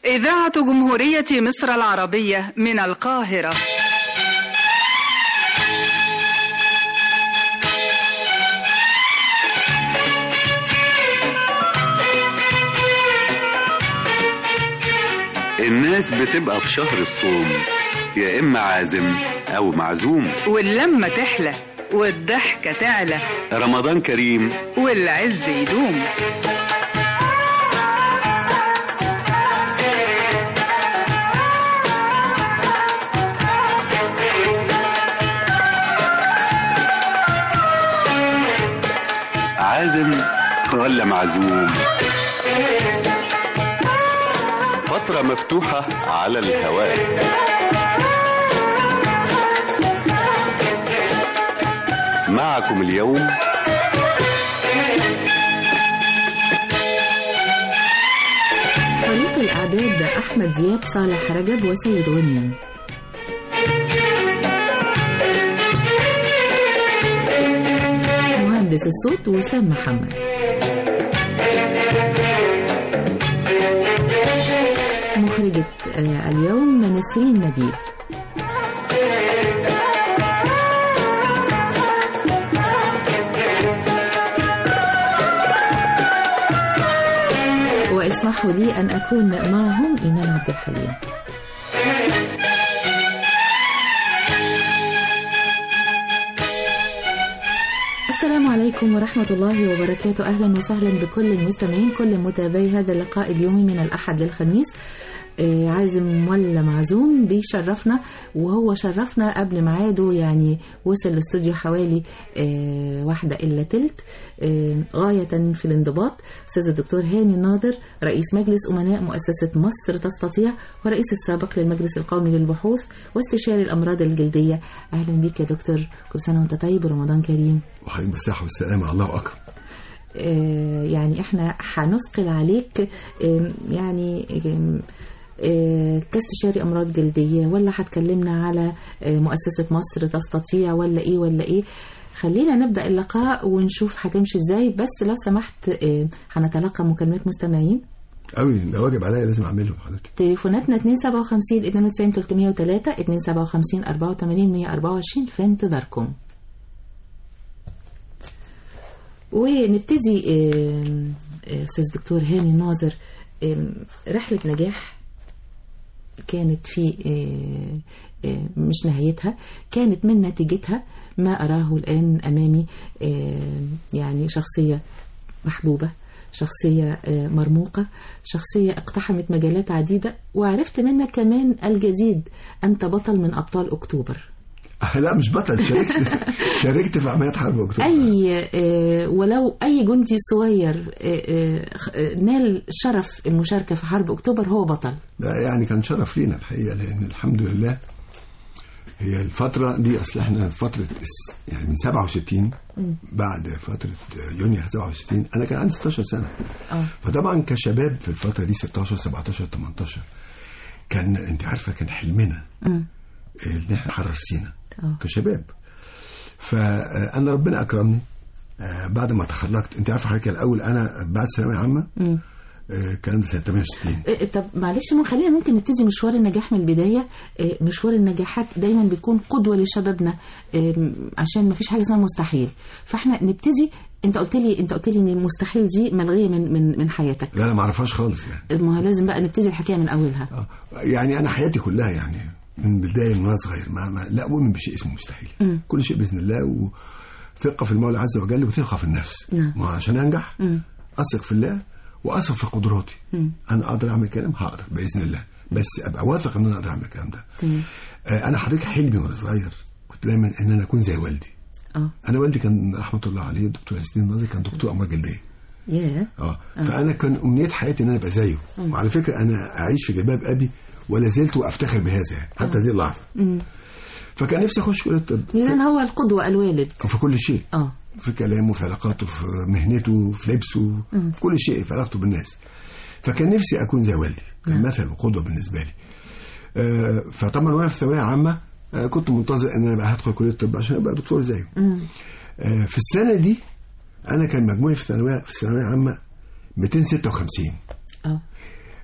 إذاعة جمهورية مصر العربية من القاهرة الناس بتبقى في شهر الصوم يا إما عازم أو معزوم واللمة تحلى والضحكة تعلى رمضان كريم والعز يدوم عازم ولا معزوم فترة مفتوحة على الهواء معكم اليوم فريق الإعداد أحمد دياب صالح رجب وسيد غنيم مهندس الصوت وسام محمد مخرجة آه، اليوم نسرين نبيل واسمحوا لي أن أكون معهم إيمان عبد الحليم السلام عليكم ورحمة الله وبركاته أهلا وسهلا بكل المستمعين كل متابعي هذا اللقاء اليومي من الأحد للخميس آه، عازم ولا معزوم بيشرفنا وهو شرفنا قبل ميعاده يعني وصل الاستوديو حوالي آه، واحدة إلا تلت آه، غاية في الانضباط أستاذ الدكتور هاني الناظر رئيس مجلس أمناء مؤسسة مصر تستطيع ورئيس السابق للمجلس القومي للبحوث واستشاري الأمراض الجلدية أهلا بك يا دكتور كل سنة وأنت طيب ورمضان كريم وحضرتك بالصحة والسلامة الله أكبر آه، يعني احنا هنثقل عليك آم، يعني آم، آه، كاستشاري امراض جلديه ولا هتكلمنا على آه، مؤسسه مصر تستطيع ولا ايه ولا ايه خلينا نبدا اللقاء ونشوف هتمشي ازاي بس لو سمحت آه، هنتلقى مكالمات مستمعين قوي ده واجب عليا لازم أعمله حضرتك تليفوناتنا 257 92 303 257 84 124 في انتظاركم ونبتدي آم، آه، استاذ دكتور هاني الناظر آم، رحله نجاح كانت في آه، آه، مش نهايتها كانت من نتيجتها ما أراه الآن أمامي آه، يعني شخصية محبوبة شخصية آه، مرموقة شخصية اقتحمت مجالات عديدة وعرفت منك كمان الجديد أنت بطل من أبطال أكتوبر آه، لا مش بطل شاركت شاركت في عمليات حرب أكتوبر أي آه، ولو أي جندي صغير آه، آه، خ- آه، نال شرف المشاركة في حرب أكتوبر هو بطل ده يعني كان شرف لينا الحقيقة لأن الحمد لله هي الفترة دي أصل احنا في فترة الس- يعني من 67 بعد فترة يونيو 67 أنا كان عندي 16 سنة آه. فطبعا كشباب في الفترة دي 16 17 18 كان أنت عارفة كان حلمنا مم. ان احنا نحرر سينا آه. كشباب فانا ربنا اكرمني آه، بعد ما تخرجت انت عارف حضرتك الاول انا بعد ثانويه عامه مم. آه، الكلام ده سنه 68 إيه، طب معلش مو خلينا ممكن نبتدي مشوار النجاح من البداية إيه، مشوار النجاحات دايما بتكون قدوة لشبابنا إيه، عشان ما فيش حاجة اسمها مستحيل فاحنا نبتدي انت قلت لي انت قلت لي ان المستحيل دي ملغية من من من حياتك لا لا ما اعرفهاش خالص يعني ما هو لازم بقى نبتدي الحكاية من اولها آه. يعني انا حياتي كلها يعني من بدايه من وانا صغير ما, ما لا اؤمن بشيء اسمه مستحيل مم. كل شيء باذن الله وثقه في المولى عز وجل وثقه في النفس نعم. ما عشان انجح مم. اثق في الله واثق في قدراتي مم. انا اقدر اعمل كلام هقدر باذن الله بس ابقى واثق ان انا اقدر اعمل الكلام ده تمام آه، انا حضرتك حلمي وانا صغير كنت دايما ان انا اكون زي والدي اه انا والدي كان رحمه الله عليه الدكتور ياسين الناظر كان دكتور امراض جلديه ياه اه فانا كان امنيه حياتي ان انا ابقى زيه وعلى فكره انا اعيش في جلباب ابي ولا زلت وافتخر بهذا يعني حتى هذه اللحظه فكان نفسي اخش كليه الطب اذا هو القدوة الوالد في كل شيء اه في كلامه في علاقاته في مهنته في لبسه في كل شيء في علاقته بالناس فكان نفسي اكون زي والدي كان مثل وقدوه بالنسبه لي آه، فطبعا وانا في ثانويه عامه آه، كنت منتظر ان انا بقى هدخل كليه الطب عشان ابقى دكتور زيه آه، في السنه دي انا كان مجموعي في الثانويه في الثانويه عامه 256 اه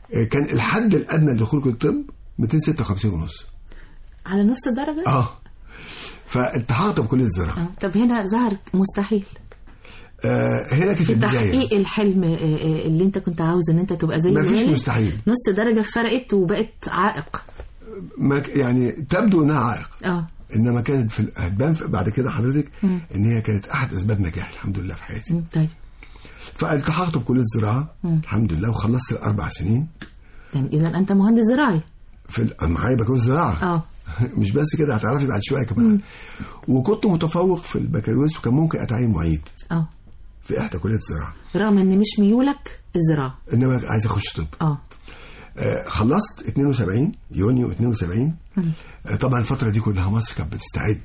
آه، كان الحد الادنى لدخول كليه الطب 256 ونص على نص الدرجة اه فالتحقت بكليه الزراعه آه. طب هنا ظهر مستحيل آه هنا كانت في البدايه تحقيق الحلم آه، آه، اللي انت كنت عاوز ان انت تبقى زي ما فيش الوالد. مستحيل نص درجة فرقت وبقت عائق ما ك- يعني تبدو انها عائق اه انما كانت في ال- هتبان في- بعد كده حضرتك مم. ان هي كانت احد اسباب نجاحي الحمد لله في حياتي مم، طيب فالتحقت بكليه الزراعه مم. الحمد لله وخلصت الاربع سنين يعني اذا انت مهندس زراعي في ال- معايا بكالوريوس زراعه اه مش بس كده هتعرفي بعد شويه كمان وكنت متفوق في البكالوريوس وكان ممكن اتعين معيد اه في احدى كليات الزراعه رغم ان مش ميولك الزراعه انما عايز اخش طب اه آه، خلصت 72 يونيو 72 آه، طبعا الفتره دي كلها مصر كانت بتستعد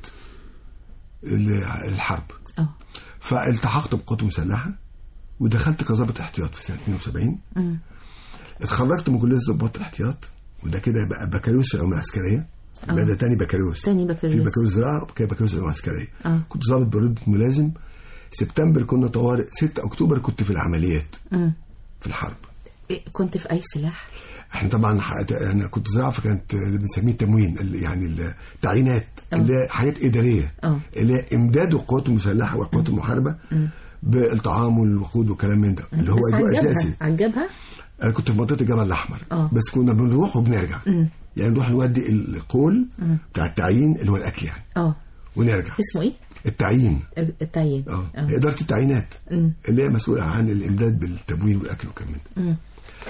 للحرب اه فالتحقت بقوات المسلحه ودخلت كظابط احتياط في سنه 72 مم. اتخرجت من كليه ضباط الاحتياط وده كده بقى بكالوريوس في العلوم العسكريه يبقى ده تاني بكالوريوس تاني بكالوريوس. في بكالوريوس زراعه وكده بكالوريوس علوم عسكريه آه. كنت ضابط برده ملازم سبتمبر كنا طوارئ 6 اكتوبر كنت في العمليات مم. في الحرب إيه، كنت في اي سلاح احنا طبعا ح- انا كنت زراعه فكانت اللي بنسميه التموين اللي يعني التعيينات آه. اللي هي حاجات اداريه آه. اللي هي امداد القوات المسلحه والقوات المحاربه بالطعام والوقود والكلام من ده اللي هو بس اجواء عجبها اساسي عجبها انا كنت في منطقه الجبل الاحمر آه. بس كنا بنروح وبنرجع يعني نروح نودي القول بتاع التعيين اللي هو الاكل يعني اه ونرجع اسمه ايه التعيين التعيين اه آه. اداره التعيينات مم. اللي هي مسؤوله عن الامداد بالتموين والاكل والكلام من ده مم.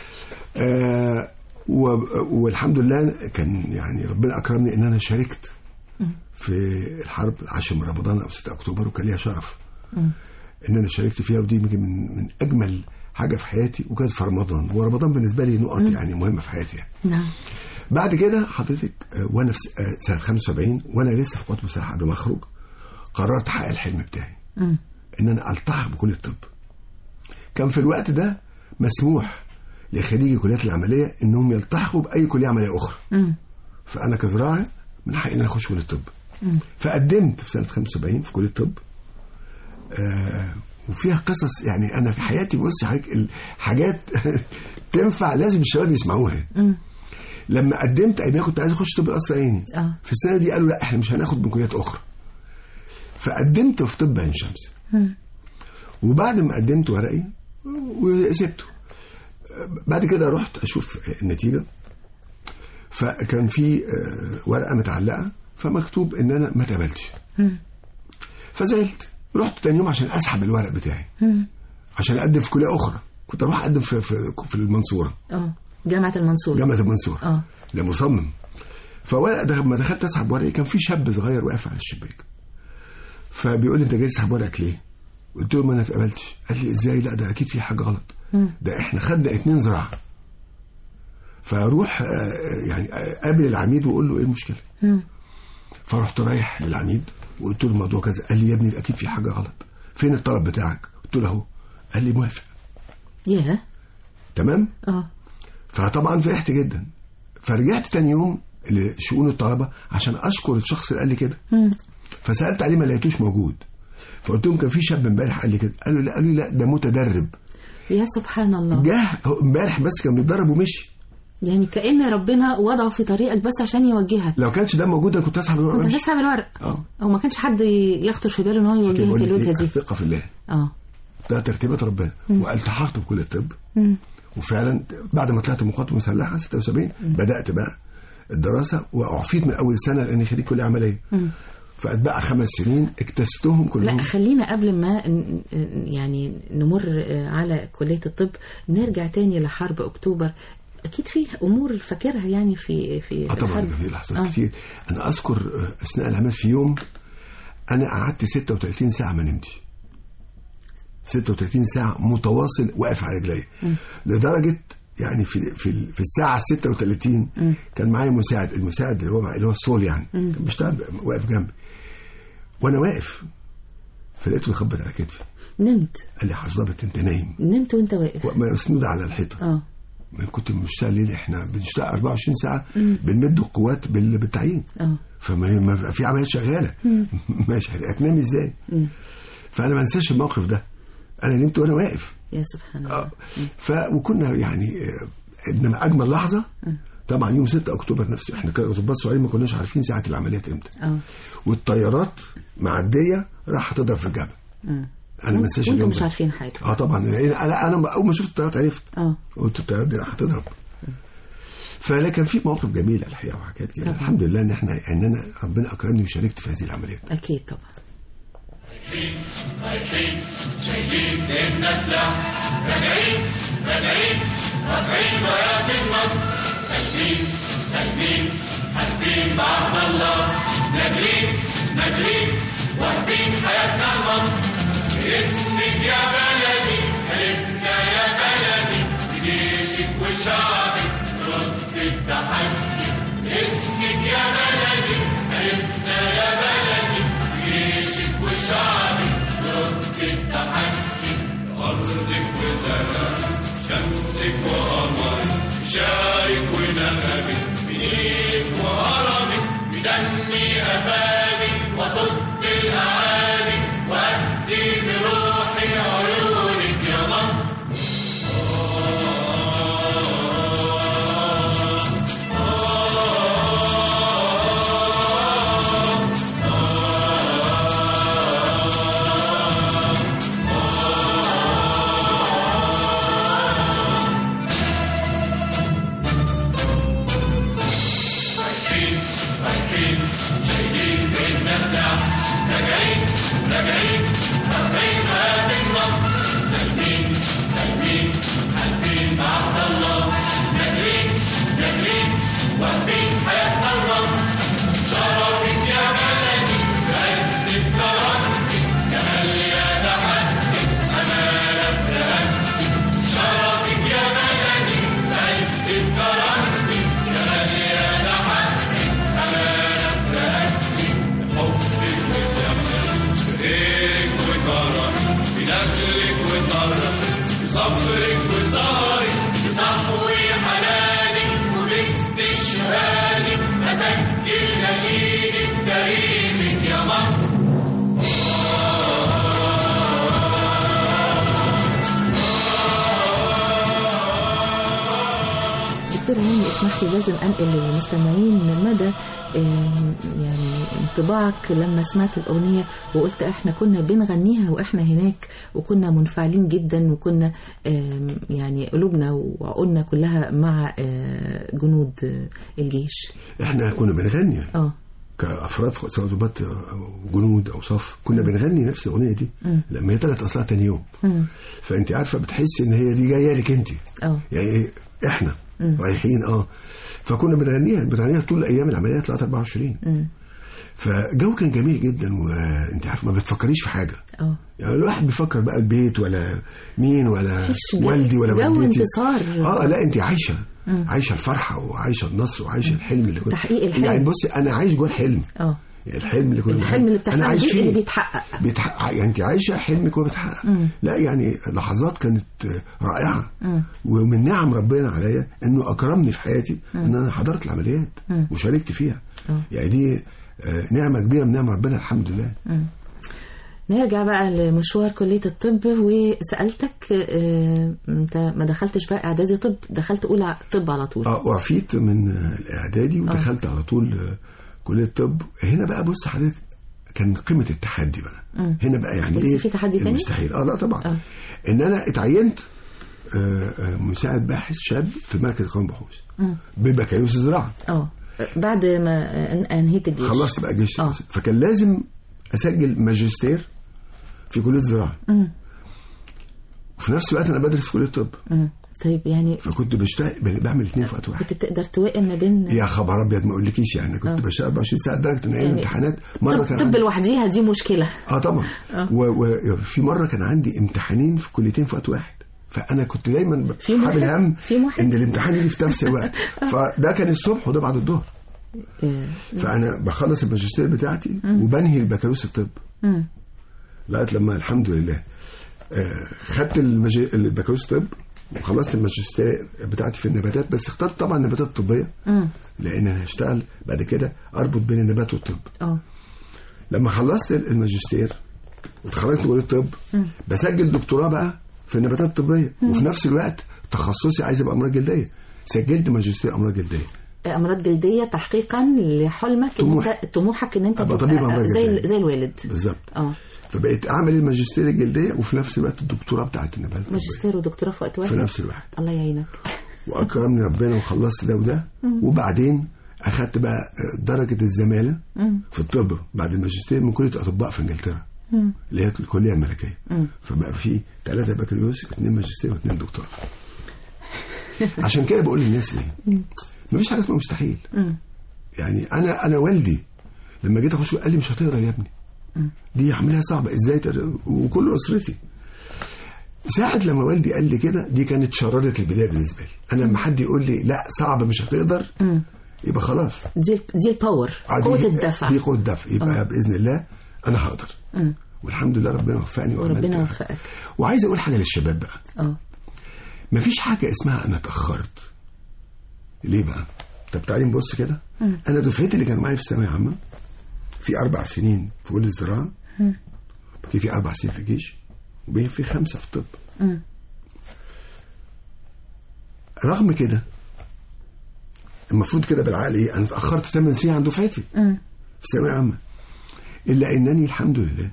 آه و- والحمد لله كان يعني ربنا اكرمني ان انا شاركت في الحرب 10 من رمضان او 6 اكتوبر وكان ليا شرف ان انا شاركت فيها ودي يمكن من, من اجمل حاجه في حياتي وكانت في رمضان ورمضان بالنسبه لي نقط يعني مهمه في حياتي يعني. نعم بعد كده حضرتك آه، وانا في س- آه، سنه 75 وانا لسه في قوات المسلحه قبل ما اخرج قررت احقق الحلم بتاعي مم. ان انا التحق بكليه الطب كان في الوقت ده مسموح لخريجي كليات العمليه انهم يلتحقوا باي كليه عمليه اخرى مم. فانا كزراعي من حقي ان انا اخش كليه الطب فقدمت في سنه 75 في كليه الطب آه وفيها قصص يعني انا في حياتي بص حضرتك الحاجات تنفع لازم الشباب يسمعوها مم. لما قدمت ايام كنت عايز اخش طب القصر العيني اه في السنه دي قالوا لا احنا مش هناخد من كليات اخرى فقدمت في طب عين شمس مم. وبعد ما قدمت ورقي وسبته بعد كده رحت اشوف النتيجه فكان في آه، ورقه متعلقه فمكتوب ان انا ما اتقبلتش فزعلت رحت تاني يوم عشان اسحب الورق بتاعي عشان اقدم في كليه اخرى كنت اروح اقدم في في, في المنصوره اه جامعة المنصورة جامعه المنصوره اه لمصمم فورق ده لما دخلت اسحب ورقي كان في شاب صغير واقف على الشباك فبيقول لي انت جاي تسحب ورقك ليه؟ قلت له ما انا اتقبلتش قال لي ازاي لا ده اكيد في حاجه غلط ده احنا خدنا اتنين زراعه فاروح آه، يعني اقابل العميد واقول له ايه المشكله مم. فرحت رايح للعميد وقلت له الموضوع كذا قال لي يا ابني اكيد في حاجه غلط فين الطلب بتاعك قلت له اهو قال لي موافق ياه تمام اه فطبعا فرحت جدا فرجعت تاني يوم لشؤون الطلبه عشان اشكر الشخص اللي قال لي كده مم. فسالت عليه ما لقيتوش موجود فقلت لهم كان في شاب امبارح قال لي كده قالوا لا قالوا لي لا ده متدرب يا سبحان الله جه هو امبارح بس كان بيتدرب ومشي يعني كأن ربنا وضعه في طريقك بس عشان يوجهك لو كانش ده موجود انا كنت اسحب الورقه كنت وامشي هتسحب الورق اه او ما كانش حد يخطر في باله ان هو كده يوجهك بقول لك الوجهه إيه، دي الثقه في الله اه ده ترتيبات ربنا والتحقت بكل الطب مم. وفعلا بعد ما طلعت من القوات المسلحه 76 بدات بقى الدراسه واعفيت من اول سنه لاني خريج كليه عمليه فاتبقى خمس سنين اكتسبتهم كلهم لا خلينا قبل ما ن- ن- يعني نمر آه، على كلية الطب نرجع تاني لحرب أكتوبر أكيد في أمور فاكرها يعني في في اه طبعا الحرب. كان في لحظات آه. كتير انا اذكر آه، اثناء العمل في يوم انا قعدت 36 ساعه ما نمتش 36 ساعه متواصل واقف على رجلي لدرجه يعني في في في الساعه 36 كان معايا مساعد المساعد اللي هو اللي هو الصول يعني كان بيشتغل واقف جنبي وانا واقف فلقيته بيخبط على كتفي نمت قال لي حظبت انت نايم نمت وأنت واقف مسنود على الحيطه اه من كنت بنشتغل ليل احنا بنشتغل 24 ساعه بنمد القوات بال- بالتعيين اه فما ما في عمليات شغاله ماشي هتنام ازاي فانا ما انساش الموقف ده انا نمت وانا واقف يا سبحان الله آه. ف وكنا يعني آه، انما اجمل لحظه طبعا يوم 6 اكتوبر نفسه احنا كظباط صغيرين ما كناش عارفين ساعه العمليات امتى اه والطيارات معديه راح تضرب في الجبل مم. انا ما انساش وانتم اليوم مش ده. عارفين حاجه اه طبعا لأن انا انا اول ما شفت الطيارات عرفت اه قلت الطيارات دي راح تضرب فلا كان في مواقف جميله الحقيقه وحاجات كده طبعا. الحمد لله ان احنا ان انا ربنا اكرمني وشاركت في هذه العمليات اكيد طبعا دكتور هاني اسمح لي لازم انقل للمستمعين مدى آم، يعني انطباعك لما سمعت الاغنيه وقلت احنا كنا بنغنيها واحنا هناك وكنا منفعلين جدا وكنا آم، يعني قلوبنا وعقولنا كلها مع آه، جنود آه، الجيش احنا كنا بنغني اه كافراد سواء ضباط او جنود او صف كنا بنغني نفس الاغنيه دي لما هي طلعت اصلها تاني يوم مم. فانت عارفه بتحس ان هي دي جايه لك انت اه يعني إيه؟ احنا رايحين اه فكنا بنغنيها بنغنيها طول ايام العمليات 24 مم. فالجو كان جميل جدا وانت عارف ما بتفكريش في حاجه اه يعني الواحد بيفكر بقى البيت ولا مين ولا مفيش جو- والدي ولا جو والدتي انتصار. اه لا انت عايشه عايشه الفرحه وعايشه النصر وعايشه الحلم اللي كنت تحقيق الحلم. يعني بصي انا عايش جوه الحلم اه يعني الحلم اللي كنت الحلم اللي بتحلم انا عايش بيه فيه اللي بيتحقق بيتحقق يعني انت عايشه حلمك هو بيتحقق لا يعني لحظات كانت رائعه ومن نعم ربنا عليا انه اكرمني في حياتي ان انا حضرت العمليات وشاركت فيها يعني دي آه، نعمه كبيره من نعم ربنا الحمد لله نرجع بقى لمشوار كلية الطب وسألتك آه، انت ما دخلتش بقى اعدادي طب دخلت اولى طب على طول اه وعفيت من آه، الاعدادي ودخلت على طول آه، كليه الطب هنا بقى بص حضرتك كان قمه التحدي بقى هنا بقى يعني لسه ايه في تحدي تاني؟ المستحيل اه لا طبعا آه. ان انا اتعينت آه، آه، مساعد باحث شاب في مركز قوم بحوث ببكالوريوس الزراعه اه بعد ما أن- انهيت الجيش خلصت بقى الجيش آه. فكان لازم اسجل ماجستير في كليه الزراعه وفي نفس الوقت انا بدرس في كليه الطب مم. طيب يعني فكنت بشتغل بعمل اثنين في وقت واحد كنت بتقدر توائم ما بين يا خبر ابيض ما اقولكيش يعني كنت بشتغل 24 ساعه لدرجه ان ايام يعني الامتحانات مره طب, كان طب عندي لوحديها دي مشكلة اه طبعا وفي مره كان عندي امتحانين في كليتين في وقت واحد فانا كنت دايما في محب- حامل هم في محب. ان الامتحان يجي في نفس الوقت فده كان الصبح وده بعد الظهر آه، فانا بخلص الماجستير بتاعتي وبنهي البكالوريوس الطب مم. لغايه لما الحمد لله آه، خدت المج... البكالوريوس طب وخلصت الماجستير بتاعتي في النباتات بس اخترت طبعا النباتات الطبيه مم. لان انا هشتغل بعد كده اربط بين النبات والطب اه لما خلصت الماجستير واتخرجت من كليه الطب بسجل دكتوراه بقى في النباتات الطبيه وفي نفس الوقت تخصصي عايز ابقى امراض جلديه سجلت ماجستير امراض جلديه امراض جلديه تحقيقا لحلمك إن طموح. انت طموحك ان انت أبقى تبقى طبيب أمراض زي جلدية. زي الوالد بالظبط اه فبقيت اعمل الماجستير الجلديه وفي نفس الوقت الدكتوراه بتاعت النبات الطبية. ماجستير ودكتوراه في وقت في واحد نفس الوقت الله يعينك واكرمني ربنا وخلصت ده وده وبعدين اخدت بقى درجه الزماله في الطب بعد الماجستير من كليه اطباء في انجلترا اللي هي الكليه الامريكيه فبقى في ثلاثه بكالوريوس اثنين ماجستير واثنين دكتوراه عشان كده بقول للناس ايه مفيش حاجه اسمها مستحيل يعني انا انا والدي لما جيت اخش قال لي مش هتقرا يا ابني دي عمليه صعبه ازاي تقرا وكل اسرتي ساعة لما والدي قال لي كده دي كانت شرارة البداية بالنسبة لي أنا لما حد يقول لي لا صعب مش هتقدر يبقى خلاص دي دي الباور آه، دي- قوه الدفع دي قوة الدفع يبقى آه. بإذن الله أنا هقدر والحمد لله ربنا وفقني وعملت وربنا كده. يوفقك وعايز أقول حاجة للشباب بقى اه مفيش حاجة اسمها أنا اتأخرت ليه بقى؟ طب تعالي نبص كده أنا دفعتي اللي كانوا معايا في الثانوية العامة في أربع سنين في كلية الزراعة بقي في أربع سنين في الجيش وبقي في خمسة في الطب رغم كده المفروض كده بالعقل ايه انا اتاخرت 8 سنين عن دفعتي في الثانويه العامه الا انني الحمد لله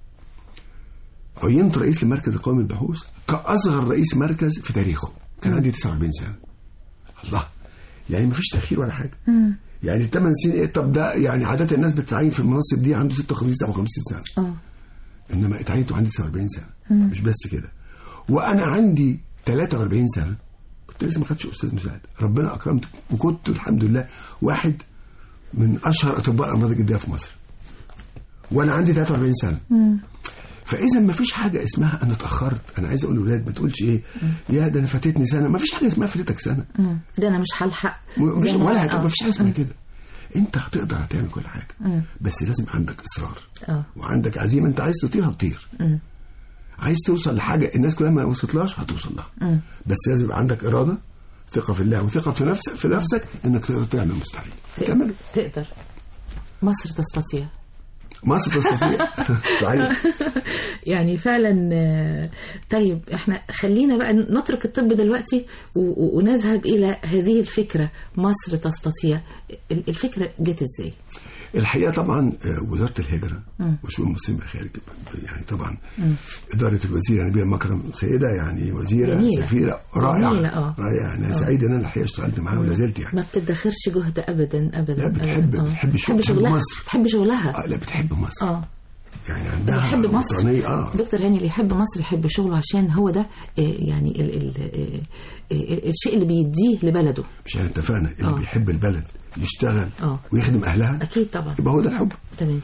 عينت رئيس لمركز القومي للبحوث كاصغر رئيس مركز في تاريخه كان عندي 49 سنه الله يعني مفيش تاخير ولا حاجه يعني الثمان سنين ايه طب ده يعني عاده الناس بتتعين في المناصب دي عنده 56 57 سنه اه انما اتعينت وعندي 49 سنه مش بس كده وانا عندي 43 سنه كنت لسه ما خدتش استاذ مساعد ربنا اكرمت وكنت الحمد لله واحد من اشهر اطباء الامراض الجلديه في مصر وانا عندي 43 سنه فاذا ما فيش حاجه اسمها انا اتاخرت انا عايز اقول للولاد ما تقولش ايه يا ده انا فاتتني سنه ما فيش حاجه اسمها فاتتك سنه مم. ده انا مش هلحق مش ده أنا- ولا آه. هتبقى مفيش حاجه اسمها كده انت هتقدر هتعمل كل حاجه بس لازم عندك اصرار اه وعندك عزيمه انت عايز تطير هتطير عايز توصل لحاجه الناس كلها ما وصلتلاش هتوصل لها بس لازم يبقى عندك اراده ثقه في الله وثقه في نفسك في نفسك انك تقدر تعمل مستحيل تعمل تقدر مصر تستطيع مصر تستطيع صحيح يعني فعلا آه، طيب احنا خلينا بقى نترك الطب دلوقتي و- و- ونذهب الى هذه الفكره مصر تستطيع ال- الفكره جت ازاي؟ الحقيقه طبعا آه، وزاره الهجره وشؤون المسلمين بالخارج يعني طبعا اداره الوزير نبيل مكرم سيده يعني وزيره جميلة. سفيره رائعه جميلة، آه. رائعه انا سعيد ان انا الحقيقه اشتغلت معاها ولا زلت يعني ما بتدخرش جهد ابدا ابدا لا، بتحب- أبداً. آه. بتحب الشغل، بتحب بتحب شغلها مصر. بتحب شغلها آه لا بتحب مصر اه يعني عندها يحب مصر وطنية اه دكتور هاني اللي يحب مصر يحب شغله عشان هو ده آه، يعني ال ال آه، آه، الشيء اللي بيديه لبلده مش احنا اتفقنا اللي آه. بيحب البلد يشتغل آه. ويخدم اهلها اكيد طبعا يبقى هو ده الحب تمام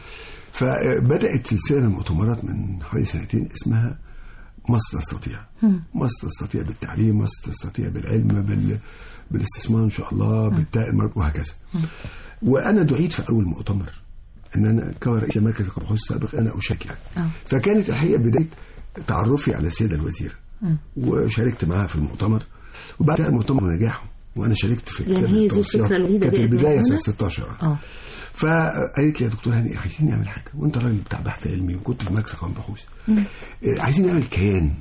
فبدات سلسله من المؤتمرات من حوالي سنتين اسمها مصر تستطيع مصر تستطيع بالتعليم مصر تستطيع بالعلم بال... بالاستثمار ان شاء الله بالتاء المرض وهكذا وانا دعيت في اول مؤتمر ان انا كرئيس مركز البحوث السابق انا اشارك يعني آه. فكانت الحقيقه بدايه تعرفي على السيده الوزيره وشاركت معاها في المؤتمر وبعد كده المؤتمر نجاحه وانا شاركت في يعني كتاب هي دي التوصيات. الفكرة الوحيدة كانت دي البدايه هنا؟ سنه 16 آه. اه فقالت لي يا دكتور هاني عايزين نعمل حاجه وانت راجل بتاع بحث علمي وكنت في مركز قومي بحوث آه، عايزين نعمل كيان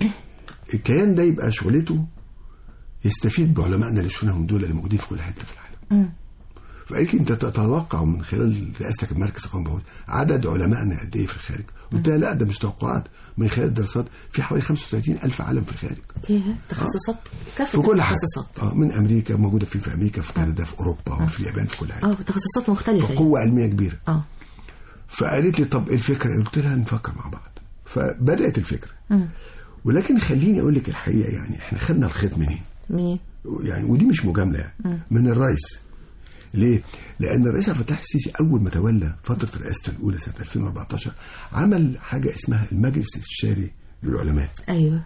الكيان ده يبقى شغلته يستفيد بعلمائنا اللي شفناهم دول اللي موجودين في كل حته في العالم فقالت لي انت تتوقع من خلال رئاستك المركز القومي بحوث عدد علمائنا قد ايه في الخارج؟ قلت لها لا ده مش توقعات من خلال الدراسات في حوالي 35 الف عالم في الخارج دي تخصصات كافة في كل حاجه التخصصات اه من امريكا موجوده في في امريكا في كندا في اوروبا وفي اليابان في كل حاجه اه تخصصات مختلفة يعني. قوه علميه كبيره اه فقالت لي طب ايه الفكره قلت لها نفكر مع بعض فبدات الفكره ولكن خليني اقول لك الحقيقه يعني احنا خدنا الخيط منين مين؟ يعني ودي مش مجامله يعني من الرئيس ليه؟ لأن الرئيس عبد الفتاح السيسي أول ما تولى فترة رئاسته الأولى سنة 2014 عمل حاجة اسمها المجلس الاستشاري للعلماء ايوه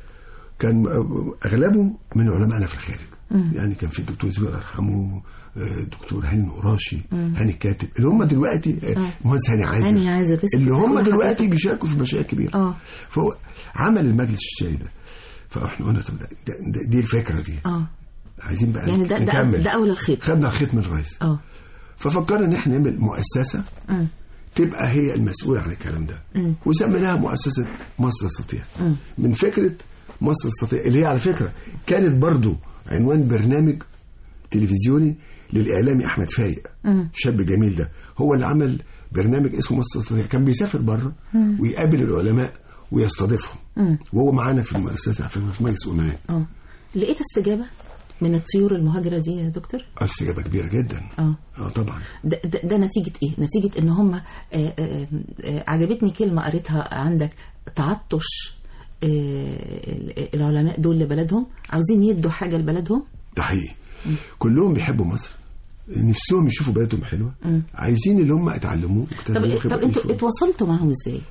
كان اغلبه من علمائنا في الخارج يعني كان في الدكتور زويل الله يرحمه آه، دكتور هاني القراشي هاني الكاتب اللي هم دلوقتي آه، مهندس هاني عازر هاني عازر، لسه اللي كنت هم هقول دلوقتي لحضرتك. بيشاركوا في مشاريع كبيره اه فهو عمل المجلس الشاري ده فاحنا قلنا طب ده ده دي الفكره دي اه عايزين بقى يعني ده ده, نكمل ده اول الخيط خدنا الخيط من الرئيس اه ففكرنا ان احنا نعمل مؤسسه مم. تبقى هي المسؤولة عن الكلام ده وسميناها مؤسسة مصر تستطيع من فكرة مصر تستطيع اللي هي على فكرة كانت برضو عنوان برنامج تلفزيوني للاعلامي احمد فايق شاب جميل ده هو اللي عمل برنامج اسمه مصر تستطيع كان بيسافر بره ويقابل العلماء ويستضيفهم وهو معانا في المؤسسه في في مجلس امناء اه لقيتوا استجابه من الطيور المهاجره دي يا دكتور استجابه كبيره جدا اه اه طبعا ده, ده, ده نتيجة إيه؟ نتيجة إن هم آه، آه، آه، عجبتني كلمة قريتها عندك تعطش آه، العلماء دول لبلدهم عاوزين يدوا حاجة لبلدهم ده حقيقي كلهم بيحبوا مصر نفسهم يشوفوا بلدهم حلوه عايزين اللي هم اتعلموه طب واكتسبوه طب خبرة انتوا يشوفوا. اتواصلتوا معاهم ازاي؟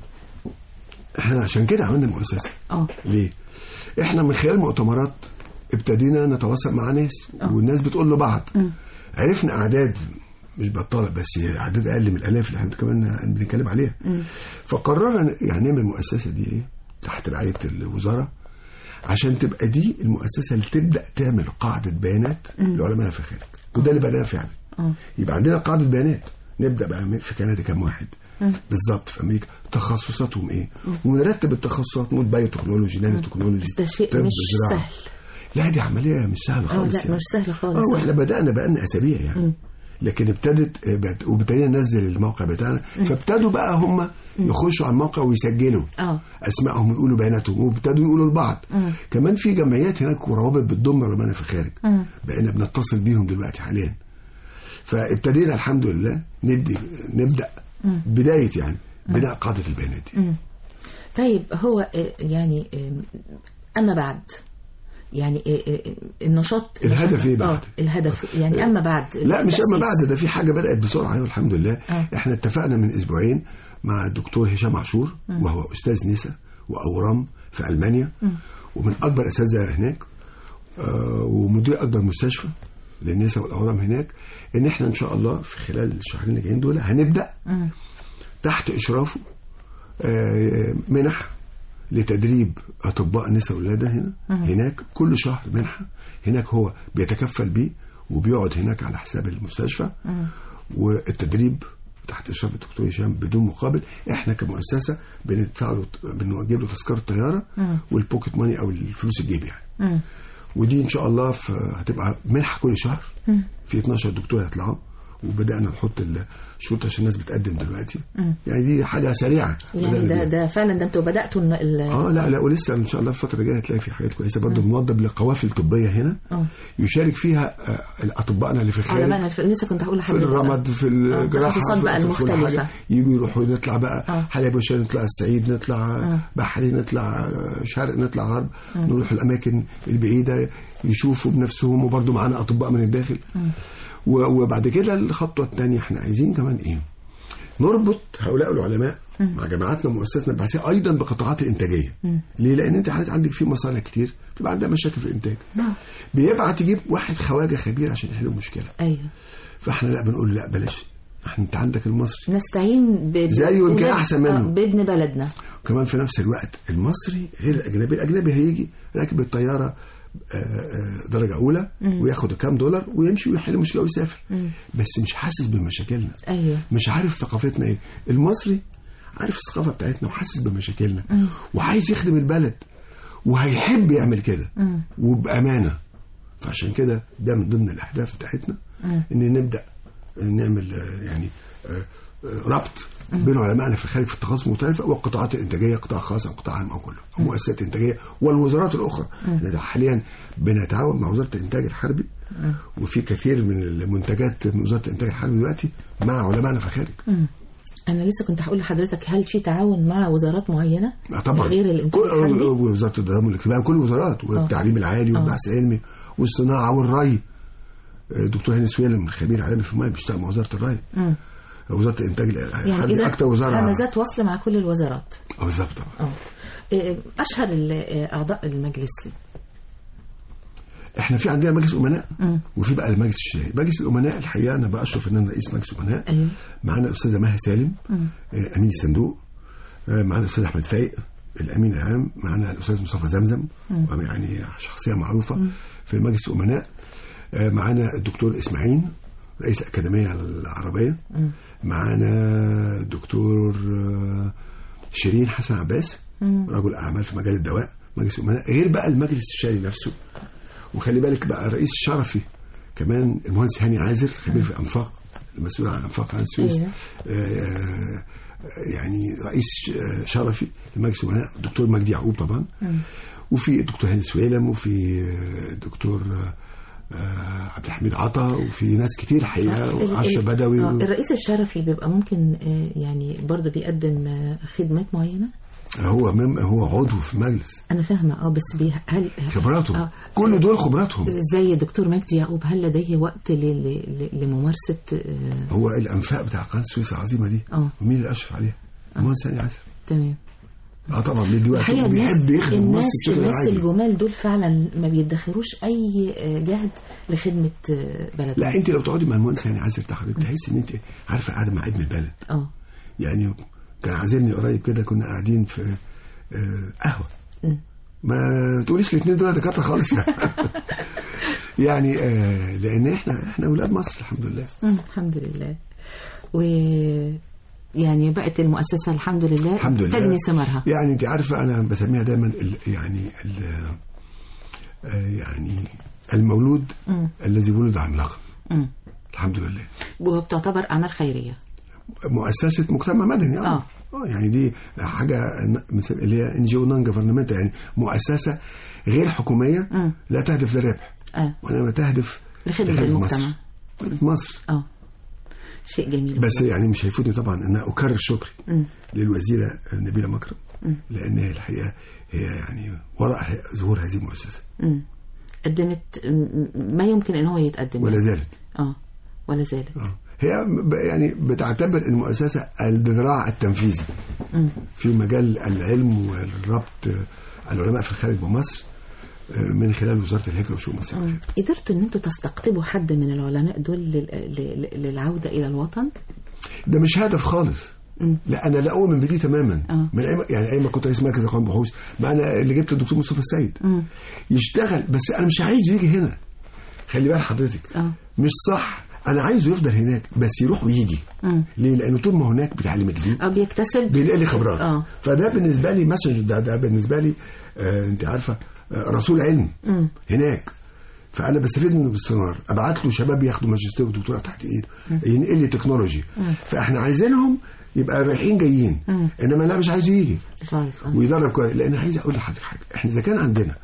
احنا عشان كده عملنا مؤسسه اه ليه؟ احنا من خلال مؤتمرات ابتدينا نتواصل مع ناس والناس بتقول لبعض عرفنا اعداد مش بطاله بس هي اعداد اقل من الالاف اللي احنا كمان بنتكلم عليها فقررنا يعني نعمل المؤسسه دي ايه تحت رعايه الوزاره عشان تبقى دي المؤسسه اللي تبدا تعمل قاعده بيانات لعلماء في الخارج وده اللي بقى فعلا يبقى عندنا قاعده بيانات نبدا بقى في كندا كام واحد بالظبط في امريكا تخصصاتهم ايه ونرتب التخصصات مود بايو تكنولوجي نانو تكنولوجي بس ده شيء طب، مش زراعة. سهل لا دي عمليه مش سهله اه خالص لا يعني. مش سهل خالص اه واحنا بدانا بقالنا اسابيع يعني لكن ابتدت بت- وابتدينا ننزل الموقع بتاعنا فابتدوا بقى هم يخشوا على الموقع ويسجلوا اه اسمائهم ويقولوا بياناتهم وابتدوا يقولوا لبعض كمان في جمعيات هناك وروابط بتضم علماء في الخارج بقينا بنتصل بيهم دلوقتي حاليا فابتدينا الحمد لله نبدي نبدا بدايه يعني بناء قاعده البيانات دي طيب هو آه، يعني آه، أما بعد يعني آه، آه، النشاط الهدف إيه بعد؟ آه الهدف يعني أما بعد لا مش اما التأسيس. بعد ده في حاجه بدات بسرعه أيوة الحمد لله آه. احنا اتفقنا من اسبوعين مع الدكتور هشام عاشور وهو استاذ نسا واورام في المانيا ومن اكبر اساتذه هناك آه ومدير اكبر مستشفى للنساء والاورام هناك ان احنا ان شاء الله في خلال الشهرين اللي جايين دول هنبدا تحت اشرافه آه، منح لتدريب اطباء النساء والولاده هنا هناك كل شهر منحه هناك هو بيتكفل بيه وبيقعد هناك على حساب المستشفى والتدريب تحت اشراف الدكتور هشام بدون مقابل احنا كمؤسسه بندفع له بنجيب له تذكره طياره والبوكيت ماني او الفلوس الجيب يعني ودي ان شاء الله في هتبقى منحه كل شهر في 12 دكتور هيطلعوا وبدانا نحط الشروط عشان الناس بتقدم دلوقتي يعني دي حاجه سريعه يعني بدأنا ده بيها. ده فعلا ده انتوا بدأتوا إن ال- اه لا لا ولسه ان شاء الله الفتره الجايه هتلاقي في حاجات كويسه برضه بنوضب لقوافل طبيه هنا آه. يشارك فيها آه، اطبائنا اللي في الخارج علماء الف... لسه كنت هقول في لحضرتك الرمد في الجراحه التخصصات في بقى في كل المختلفة. حاجة. يجوا يروحوا نطلع بقى آه. حلب وشال نطلع الصعيد نطلع بحري نطلع آه، شرق نطلع غرب نروح الاماكن البعيده يشوفوا بنفسهم وبرضه معانا اطباء من الداخل و- وبعد كده الخطوه الثانيه احنا عايزين كمان ايه نربط هؤلاء العلماء مع جامعاتنا ومؤسساتنا البحثيه ايضا بقطاعات الانتاجيه ليه لان انت حضرتك عندك في مصانع كتير بيبقى عندها مشاكل في الانتاج نعم. بيبعت يجيب واحد خواجه خبير عشان يحل المشكله ايوه فاحنا لا بنقول لا بلاش احنا انت عندك المصري نستعين ب... زيه يمكن بولاد- أحسن منه. آه، بابن بلدنا وكمان في نفس الوقت المصري غير الاجنبي الاجنبي هيجي راكب الطياره آه، آه، درجه اولى وياخد كام دولار ويمشي ويحل المشكله ويسافر بس مش حاسس بمشاكلنا ايوه مش عارف ثقافتنا ايه المصري عارف الثقافه بتاعتنا وحاسس بمشاكلنا وعايز يخدم البلد وهيحب يعمل كده وبامانه فعشان كده ده من ضمن الاهداف بتاعتنا ان نبدا نعمل آه، يعني آه، آه، ربط بين علمائنا في الخارج في التخصص المختلفه والقطاعات الانتاجيه قطاع خاص او قطاع عام او كله ومؤسسات انتاجيه والوزارات الاخرى احنا حاليا بنتعاون مع وزاره الانتاج الحربي وفي كثير من المنتجات من وزاره الانتاج الحربي دلوقتي مع علمائنا في الخارج انا لسه كنت هقول لحضرتك هل في تعاون مع وزارات معينه آه طبعا غير الانتاج كل- الحربي وزاره التضامن الاجتماعي كل الوزارات والتعليم العالي والبحث العلمي والصناعه والري الدكتور هاني سويلم خبير عالمي في الميه بيشتغل مع وزاره الري وزاره الانتاج الحربي يعني اذا اكتر وزاره همزات وصل مع كل الوزارات اه بالظبط طبعا اه إيه، اشهر ال- آه، اعضاء المجلس احنا في عندنا مجلس امناء وفي بقى المجلس الشهري مجلس الامناء الحقيقه انا باشرف ان انا رئيس مجلس امناء ايوه معانا الاستاذه مها سالم آه، امين الصندوق آه، معانا الاستاذ احمد فايق الامين العام معانا الاستاذ مصطفى زمزم يعني شخصيه معروفه في مجلس الامناء آه، معانا الدكتور اسماعيل رئيس الاكاديميه العربيه معانا الدكتور آه، شيرين حسن عباس رجل اعمال في مجال الدواء مجلس الامناء غير بقى المجلس الشهري نفسه وخلي بالك بقى الرئيس الشرفي كمان المهندس هاني عازر خبير في الانفاق المسؤول عن انفاق قناه السويس أيوة. آه، يعني رئيس ش- شرفي لمجلس الامناء الدكتور مجدي يعقوب طبعا وفي الدكتور هاني سويلم وفي آه، الدكتور آه، آه، عبد الحميد عطا وفي ناس كتير الحقيقه ال- وعشا ال- بدوي آه، و- الرئيس الشرفي بيبقى ممكن آه، يعني برضه بيقدم آه، خدمات معينة هو مم هو عضو في المجلس أنا فاهمة اه بس بي هل خبراته آه. كل دول خبراتهم زي الدكتور مجدي يعقوب هل لديه وقت ل- ل- ل- لممارسة آه، هو الانفاق بتاع قناه السويس العظيمه دي اه ومين اللي اشرف عليها؟ المهندس هاني عازر تمام اه طبعا بيدي وقت الحقيقة الناس وبيحب يخدم الناس مصر بشكل الناس عادي الجمال دول فعلا ما بيدخروش أي آه، جهد لخدمة آه، بلدهم لا انت لو تقعدي مع المهندس هاني عازر ده حضرتك تحس ان انت عارفه قاعده مع ابن البلد اه يعني كان عازمني قريب كده كنا قاعدين في آه، قهوه مم. ما تقوليش الاثنين دول دكاتره خالص يعني يعني آه لان احنا احنا اولاد مصر الحمد لله مم، الحمد لله و يعني بقت المؤسسة الحمد لله الحمد لله تجني ثمارها يعني انت عارفه انا بسميها دايما ال يعني ال آه، يعني المولود مم. الذي ولد عملاقا مم. الحمد لله وبتعتبر أعمال خيرية مؤسسه مجتمع مدني اه آه. اه يعني دي حاجه ن- مثل- اللي هي ان جي او نون جفرنمنت يعني مؤسسه غير حكوميه مم. لا تهدف للربح اه وانما تهدف لخدمة لخدمة المجتمع مصر خدمة مصر اه شيء جميل بس والله. يعني مش هيفوتني طبعا ان اكرر شكري مم. للوزيره نبيله مكرم لان هي الحقيقه هي يعني وراء ظهور هذه المؤسسه مم. قدمت م- ما يمكن ان هو يتقدم ولا زالت اه ولا زالت اه هي ب- يعني بتعتبر المؤسسه الذراع التنفيذي مم. في مجال العلم والربط العلماء في الخارج ومصر آه، من خلال وزاره الهجره وشؤون مصر قدرتوا ان انتوا تستقطبوا حد من العلماء دول لل- ل- للعودة الى الوطن ده مش هدف خالص مم. لا انا لا اؤمن بدي تماما آه. من أيام يعني ايام ما كنت رئيس مركز اقوام بحوث ما انا اللي جبت الدكتور مصطفى السيد مم. يشتغل بس انا مش عايزه يجي هنا خلي بال حضرتك اه مش صح انا عايزه يفضل هناك بس يروح ويجي مم. ليه لانه طول ما هناك بيتعلم جديد اه بيكتسب بينقل لي خبرات اه فده بالنسبه لي مسج ده, ده بالنسبه لي آه انت عارفه آه رسول علم مم. هناك فانا بستفيد منه باستمرار ابعت له شباب ياخدوا ماجستير ودكتوراه تحت ايده ينقل لي تكنولوجي فاحنا عايزينهم يبقى رايحين جايين مم. انما لا مش عايز يجي خالص اه ويدرب كويس لان عايز اقول لحضرتك حاجه احنا اذا كان عندنا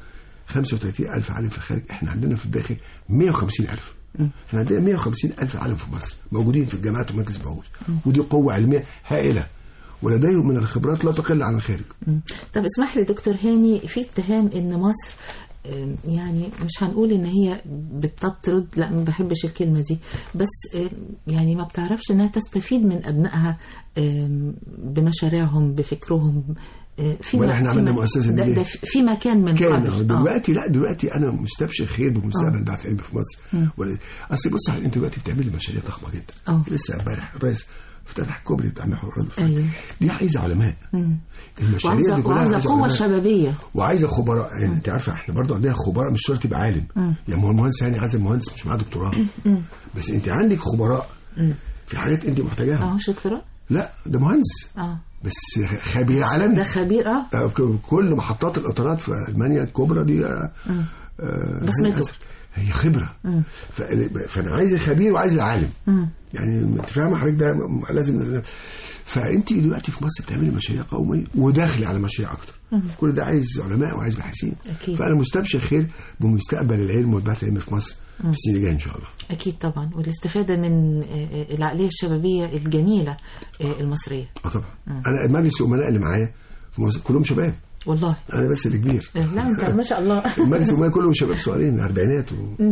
35000 عالم في الخارج احنا عندنا في الداخل 150000 احنا عندنا 150000 عالم في مصر موجودين في الجامعات ومركز البحوث ودي قوه علميه هائله ولديهم من الخبرات لا تقل عن الخارج مم. طب اسمح لي دكتور هاني في اتهام ان مصر آم، يعني مش هنقول ان هي بتطرد لا ما بحبش الكلمه دي بس آم، يعني ما بتعرفش انها تستفيد من ابنائها آم، بمشاريعهم بفكرهم آه، في ولا ما- احنا في عملنا ما- مؤسسة ده, دي ليه؟ ده في مكان من كان قبل آه. دلوقتي لا دلوقتي انا مستبشر خير بمستقبل البحث العلمي في مصر ولا اصل بص انت دلوقتي بتعملي مشاريع ضخمه جدا آه. لسه امبارح الرئيس افتتح الكوبري بتاع محور الرد أيوة. دي عايزه علماء مم. المشاريع وعاوزه دي كلها وعاوزه عايزة قوه علماء. شبابيه وعايزه خبراء يعني انت عارفه احنا برضو عندنا خبراء مش شرط يبقى عالم يعني هو المهندس يعني عايز المهندس مش معاه دكتوراه بس انت عندك خبراء في حاجات انت محتاجاها اه مش دكتوراه لا ده مهندس اه بس خبير عالمي ده خبير اه آه، ك- كل محطات القطارات في المانيا الكبرى دي آه، آه، بسمته. هاني أسر. هي خبره ف- فانا عايز الخبير وعايز العالم مم. يعني انت فاهمه حضرتك ده م- لازم فانت دلوقتي في مصر بتعملي مشاريع قوميه وداخلي على مشاريع اكتر كل ده عايز علماء وعايز باحثين أكيد. فانا مستبشر خير بمستقبل العلم والبحث العلمي في مصر في السنين الجايه ان شاء الله اكيد طبعا والاستفاده من آه، آه، العقليه الشبابيه الجميله آه، المصريه اه طبعا انا مجلس الامناء اللي معايا في مصر كلهم شباب والله انا بس اللي كبير آه، لا انت ما شاء الله المجلس الامناء كلهم شباب صغيرين اربعينات و...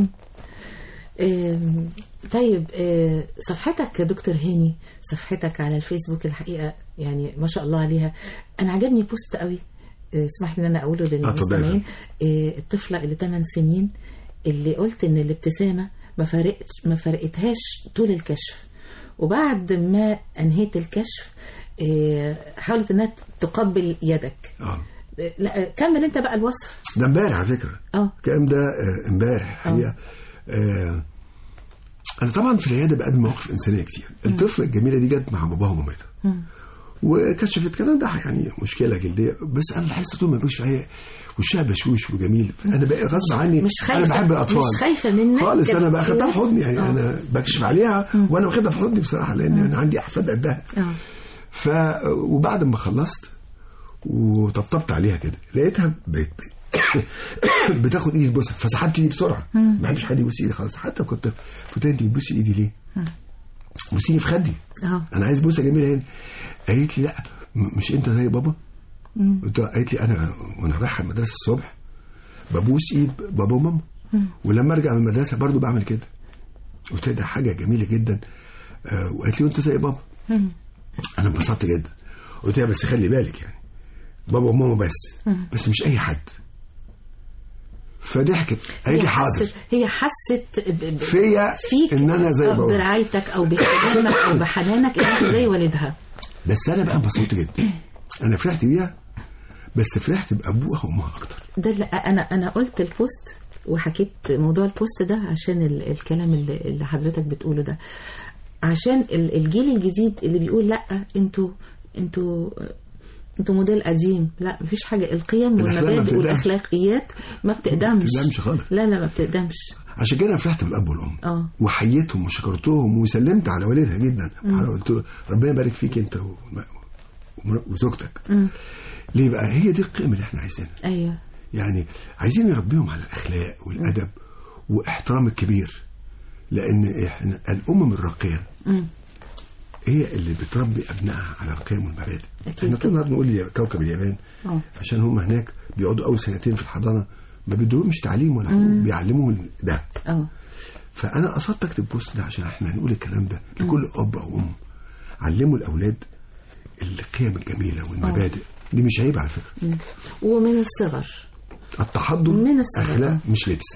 آم، طيب آه، صفحتك يا دكتور هاني صفحتك على الفيسبوك الحقيقه يعني ما شاء الله عليها انا عجبني بوست قوي آه، اسمح لي ان انا اقوله للمستمعين آه، الطفله اللي 8 سنين اللي قلت ان الابتسامه ما فرقتش ما فرقتهاش طول الكشف وبعد ما انهيت الكشف آه، حاولت انها تقبل يدك اه آه، لا آه، كمل انت بقى الوصف ده امبارح على فكره اه الكلام ده آه، امبارح هي آه انا طبعا في العياده بقابل مواقف انسانيه كتير الطفله الجميله دي جت مع باباها ومامتها وكشفت كان ده يعني مشكله جلديه بس انا لاحظت طول ما بمشي فيها وشها بشوش وجميل انا بقى غصب عني مش خايفة انا بحب الاطفال مش خايفة منك خالص انا بقى كده؟ خدتها في حضني يعني آه. انا بكشف عليها وانا واخدها في حضني بصراحه لان انا عندي احفاد قدها اه ف وبعد ما خلصت وطبطبت عليها كده لقيتها بت... بتاخد ايدي تبوسها فسحبت ايدي بسرعه ما بحبش حد يبوس ايدي خالص حتى كنت قلت لها انت بتبوسي ايدي ليه؟ بوسيني في خدي اه انا عايز بوسه جميله هنا قالت لي لا م- مش انت زي بابا قلت لها قالت لي انا وانا رايحه المدرسه الصبح ببوس ايد بابا وماما ولما ارجع من المدرسه برضو بعمل كده قلت لها ده حاجه جميله جدا آه، وقالت لي وانت زي بابا انا انبسطت جدا قلت لها بس خلي بالك يعني بابا وماما بس بس مش اي حد فضحكت قالت لي هي حاضر حست هي حست ب- ب- فيا فيك ان انا زي أو بابا برعايتك او باهتمامك او بحنانك انك زي والدها بس انا بقى انبسطت جدا انا فرحت بيها بس فرحت بابوها وامها اكتر ده اللي انا انا قلت البوست وحكيت موضوع البوست ده عشان ال- الكلام اللي اللي حضرتك بتقوله ده عشان ال- الجيل الجديد اللي بيقول لا انتوا انتوا انتوا موديل قديم لا مفيش حاجه القيم الأخلاق ما والمبادئ بتقدمش. والاخلاقيات ما بتقدمش بتقدمش خالص. لا لا ما بتقدمش عشان كده انا فرحت بالاب والام اه. وحييتهم وشكرتهم وسلمت على والدها جدا على قلت له ربنا يبارك فيك انت و- ومر- وزوجتك ليه بقى هي دي القيم اللي احنا عايزينها ايوه يعني عايزين نربيهم على الاخلاق والادب واحترام الكبير لان احنا الامم الراقيه هي اللي بتربي ابنائها على القيم والمبادئ أكيد احنا طول النهار نقول يا كوكب اليابان اه. عشان هم هناك بيقعدوا اول سنتين في الحضانه ما بيدوهمش تعليم ولا حاجة، بيعلموهم ده اه فانا قصدت اكتب بوست ده عشان احنا هنقول الكلام ده لكل اب او ام علموا الاولاد القيم الجميله والمبادئ دي مش عيب على فكره ومن الصغر التحضر من الصغر. اخلاق مش لبس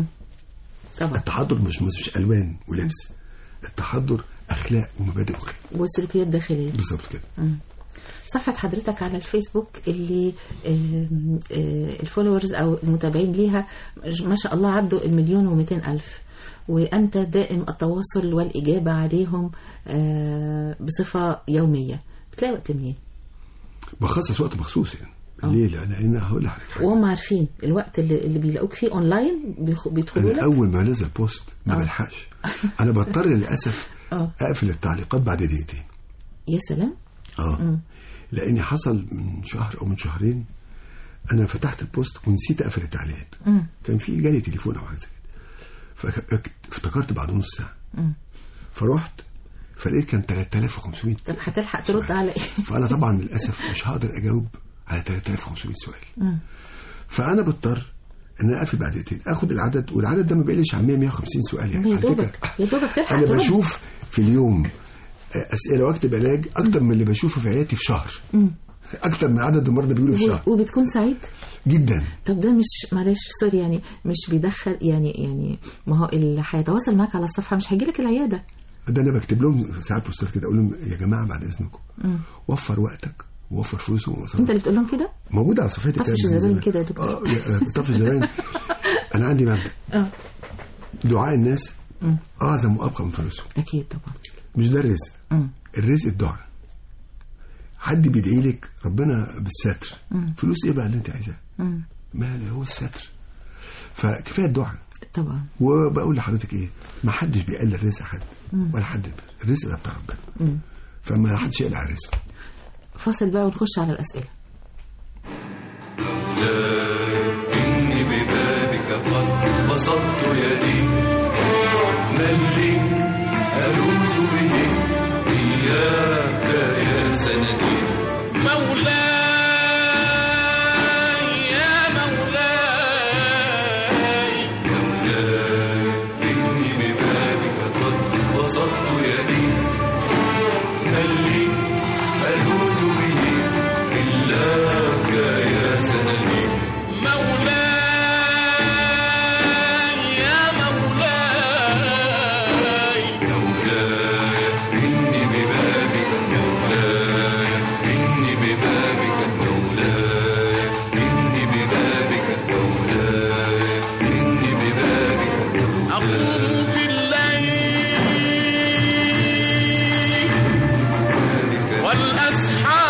طبعا التحضر مش مش مش الوان ولبس التحضر اخلاق ومبادئ وقيم وسلوكيات داخليه بالظبط كده صفحة حضرتك على الفيسبوك اللي آم، آه، الفولورز أو المتابعين ليها ما شاء الله عدوا المليون ومئتين ألف وأنت دائم التواصل والإجابة عليهم آه، بصفة يومية بتلاقي وقت منين بخصص وقت مخصوص يعني ليه لان انا هقول لحضرتك حاجه وهم عارفين الوقت اللي, اللي بيلاقوك فيه أونلاين بيخ- بيدخلوا انا لك اول ما نزل بوست ما بلحقش انا بضطر للاسف آه. اقفل التعليقات بعد دقيقتين يا سلام اه لاني حصل من شهر او من شهرين انا فتحت البوست ونسيت اقفل التعليقات كان في جالي تليفون او حاجه زي كده فافتكرت بعد نص ساعه فرحت فلقيت كان 3500 طب هتلحق ترد على إيه؟ فانا طبعا للاسف مش هقدر اجاوب على 3500 سؤال فانا بضطر ان انا اقفل بعد دقيقتين اخد العدد والعدد ده ما بيقلش عن 100 150 سؤال يعني يا على دوبك فكره يا دوبك تلحق انا ترد بشوف في اليوم اسئله واكتب علاج اكتر من اللي بشوفه في عيادتي في شهر اكتر من عدد المرضى بيقولوا في شهر وبتكون سعيد جدا طب ده مش معلش سوري يعني مش بيدخل يعني يعني ما هو اللي هيتواصل معاك على الصفحه مش هيجي لك العياده ده انا بكتب لهم ساعات بوستات كده اقول لهم يا جماعه بعد اذنكم وفر وقتك ووفر فلوس انت ومصاريف اللي بتقول لهم كده موجوده على صفحتي طفش كده من زباين زمان. كده يا دكتور. اه يا- آه، طفش زباين انا عندي مبدا اه دعاء الناس اعظم وابقى من فلوسهم اكيد طبعا مش ده الرزق مم. الرزق الدعاء حد بيدعي لك ربنا بالستر فلوس ايه بقى اللي انت عايزاه ما هو الستر فكفايه الدعاء طبعا وبقول لحضرتك ايه ما حدش بيقلل رزق حد ولا حد الرزق ده بتاع ربنا فما حدش يقلق على الرزق فاصل بقى ونخش على الاسئله إني ببابك قد بسطت يدي من لي ألوذ به إياك يا سندي مولاي يا مولاي مولاي إني ببابك قد بسطت يدي من لي ألوذ به إلاك يا سندي مولاي يا مولاي مولاي إني ببابك مولاي إني ببابك مولاي إني ببابك مولاي إني ببابك أقوم بالليل والأسحار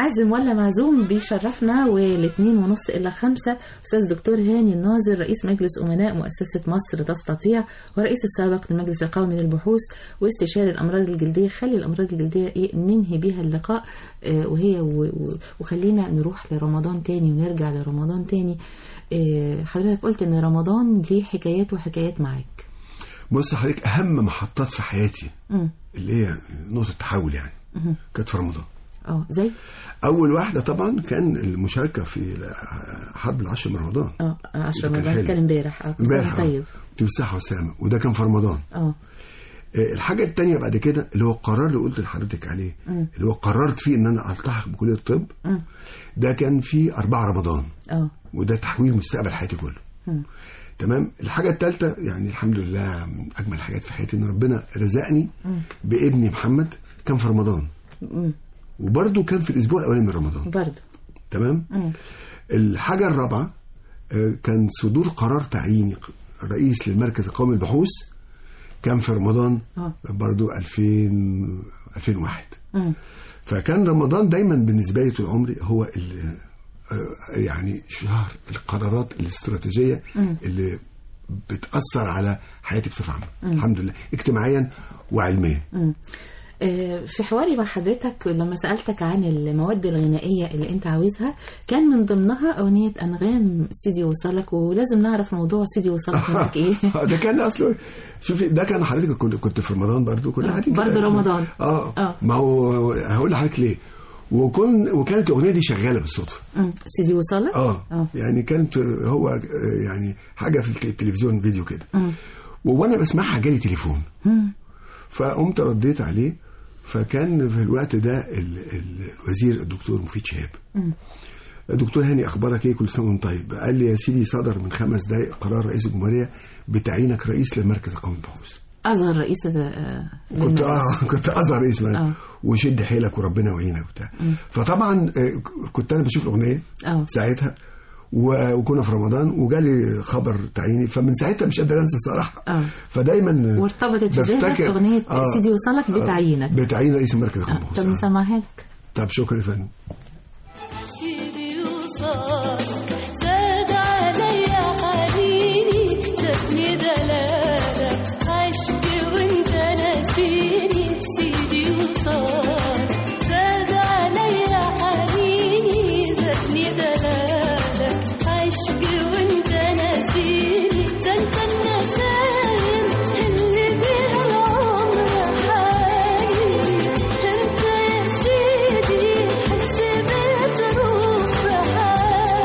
عازم ولا معزوم بيشرفنا والاثنين ونص إلى خمسة أستاذ دكتور هاني الناظر رئيس مجلس أمناء مؤسسة مصر تستطيع ورئيس السابق للمجلس القومي للبحوث واستشاري الأمراض الجلدية خلي الأمراض الجلدية إيه ننهي بيها اللقاء آه، وهي و- و- وخلينا نروح لرمضان تاني ونرجع لرمضان تاني آه، حضرتك قلت إن رمضان ليه حكايات وحكايات معاك بص حضرتك اهم محطات في حياتي مم. اللي هي نقطه تحول يعني مهم. كانت في رمضان اه زي اول واحده طبعا كان المشاركه في حرب العشر من رمضان اه 10 ده كان رمضان حلو. كان امبارح اه كل سنة امبارح طيب كنت بالصحه والسلامه وده كان في رمضان اه آه، الحاجه الثانيه بعد كده اللي هو القرار اللي قلت لحضرتك عليه مم. اللي هو قررت فيه ان انا التحق بكليه الطب مم. ده كان في 4 رمضان اه وده تحويل مستقبل حياتي كله مم. تمام الحاجه الثالثه يعني الحمد لله من اجمل الحاجات في حياتي ان ربنا رزقني مم. بابني محمد كان في رمضان مم. وبرده كان في الاسبوع الاولاني من رمضان برضه تمام مم. الحاجه الرابعه آه، كان صدور قرار تعيين رئيس للمركز القومي للبحوث كان في رمضان اه برضو 2000 2001 مم. فكان رمضان دايما بالنسبه لي طول عمري هو ال- آه، يعني شهر القرارات الاستراتيجيه مم. اللي بتاثر على حياتي بصفه عامه الحمد لله اجتماعيا وعلميا مم. آه، في حواري مع حضرتك لما سألتك عن المواد الغنائية اللي انت عاوزها كان من ضمنها أغنية أنغام سيدي وصلك ولازم نعرف موضوع سيدي وصلك هناك ايه ده كان اصله شوفي ده كان حضرتك كنت كنت في رمضان برضو كنا قاعدين كده. برضو رمضان. اه آه. ما هو هقول لحضرتك ليه وكن وكانت الاغنيه دي شغاله بالصدفه مم. سيدي وصلك اه اه يعني كانت هو آه، يعني حاجه في الت- التلفزيون فيديو كده مم. وانا بسمعها جالي تليفون مم. فقمت رديت عليه فكان في الوقت ده ال- ال- الوزير الدكتور مفيد شهاب مم. دكتور هاني اخبارك ايه كل سنه وانت طيب قال لي يا سيدي صدر من خمس دقائق قرار رئيس الجمهوريه بتعيينك رئيس للمركز القومي للبحوث أظهر رئيس آه، كنت للمجلس. اه كنت ازهر رئيس آه. آه. وشد حيلك وربنا يعينك وبتاع فطبعا آه، كنت انا بشوف الاغنيه اه ساعتها و- وكنا في رمضان وجالي خبر تعييني فمن ساعتها مش قادر انسى الصراحه اه فدايما وارتبطت في ذهنك بفتكر- أغنية آه. سيدي وصلك بتعيينك بتعيين رئيس المركز آه. القومي طب للبحوث آه. نسمعها لك طب شكرا يا فندم سيدي وصال زاد عليا حنيني جاتني دلالة عشت وانت ناسيني سيدي وصال زاد عليا حنيني جاتني دلالة عشت وانت ناسيني ده انت النسايم اللي بيها العمر حالي انت يا سيدي حس بظروف حالي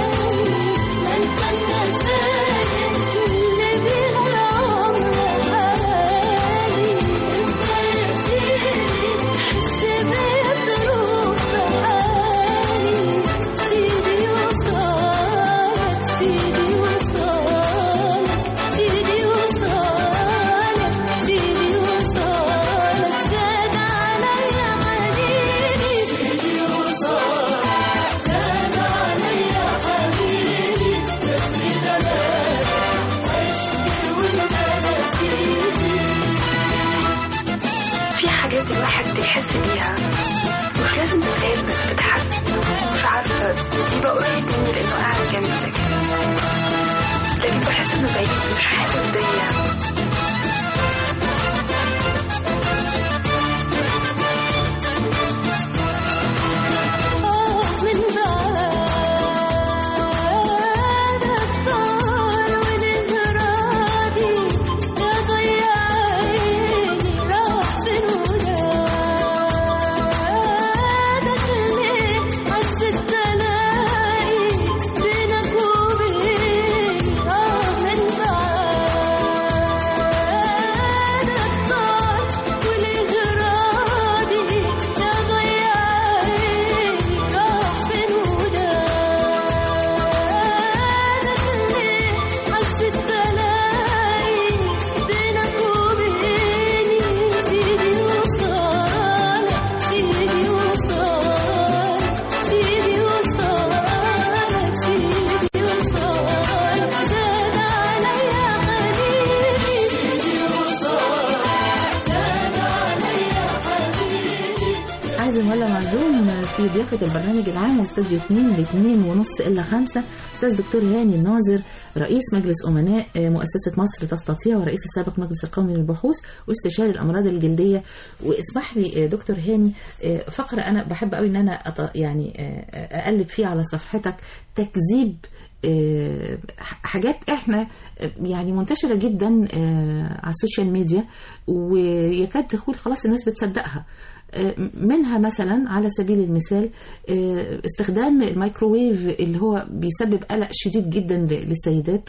في ضيافة البرنامج العام واستوديو 2 ل 2 ونص إلا 5 أستاذ دكتور هاني الناظر رئيس مجلس أمناء آه، مؤسسة مصر تستطيع ورئيس السابق مجلس القومي للبحوث واستشاري الأمراض الجلدية واسمح لي آه، دكتور هاني آه، فقرة أنا بحب قوي إن أنا أط- يعني آه، أقلب فيها على صفحتك تكذيب آه، حاجات احنا آه، يعني منتشره جدا آه، على السوشيال ميديا ويكاد تقول خلاص الناس بتصدقها آه، منها مثلا على سبيل المثال آه، استخدام الميكروويف اللي هو بيسبب قلق شديد جدا ل- للسيدات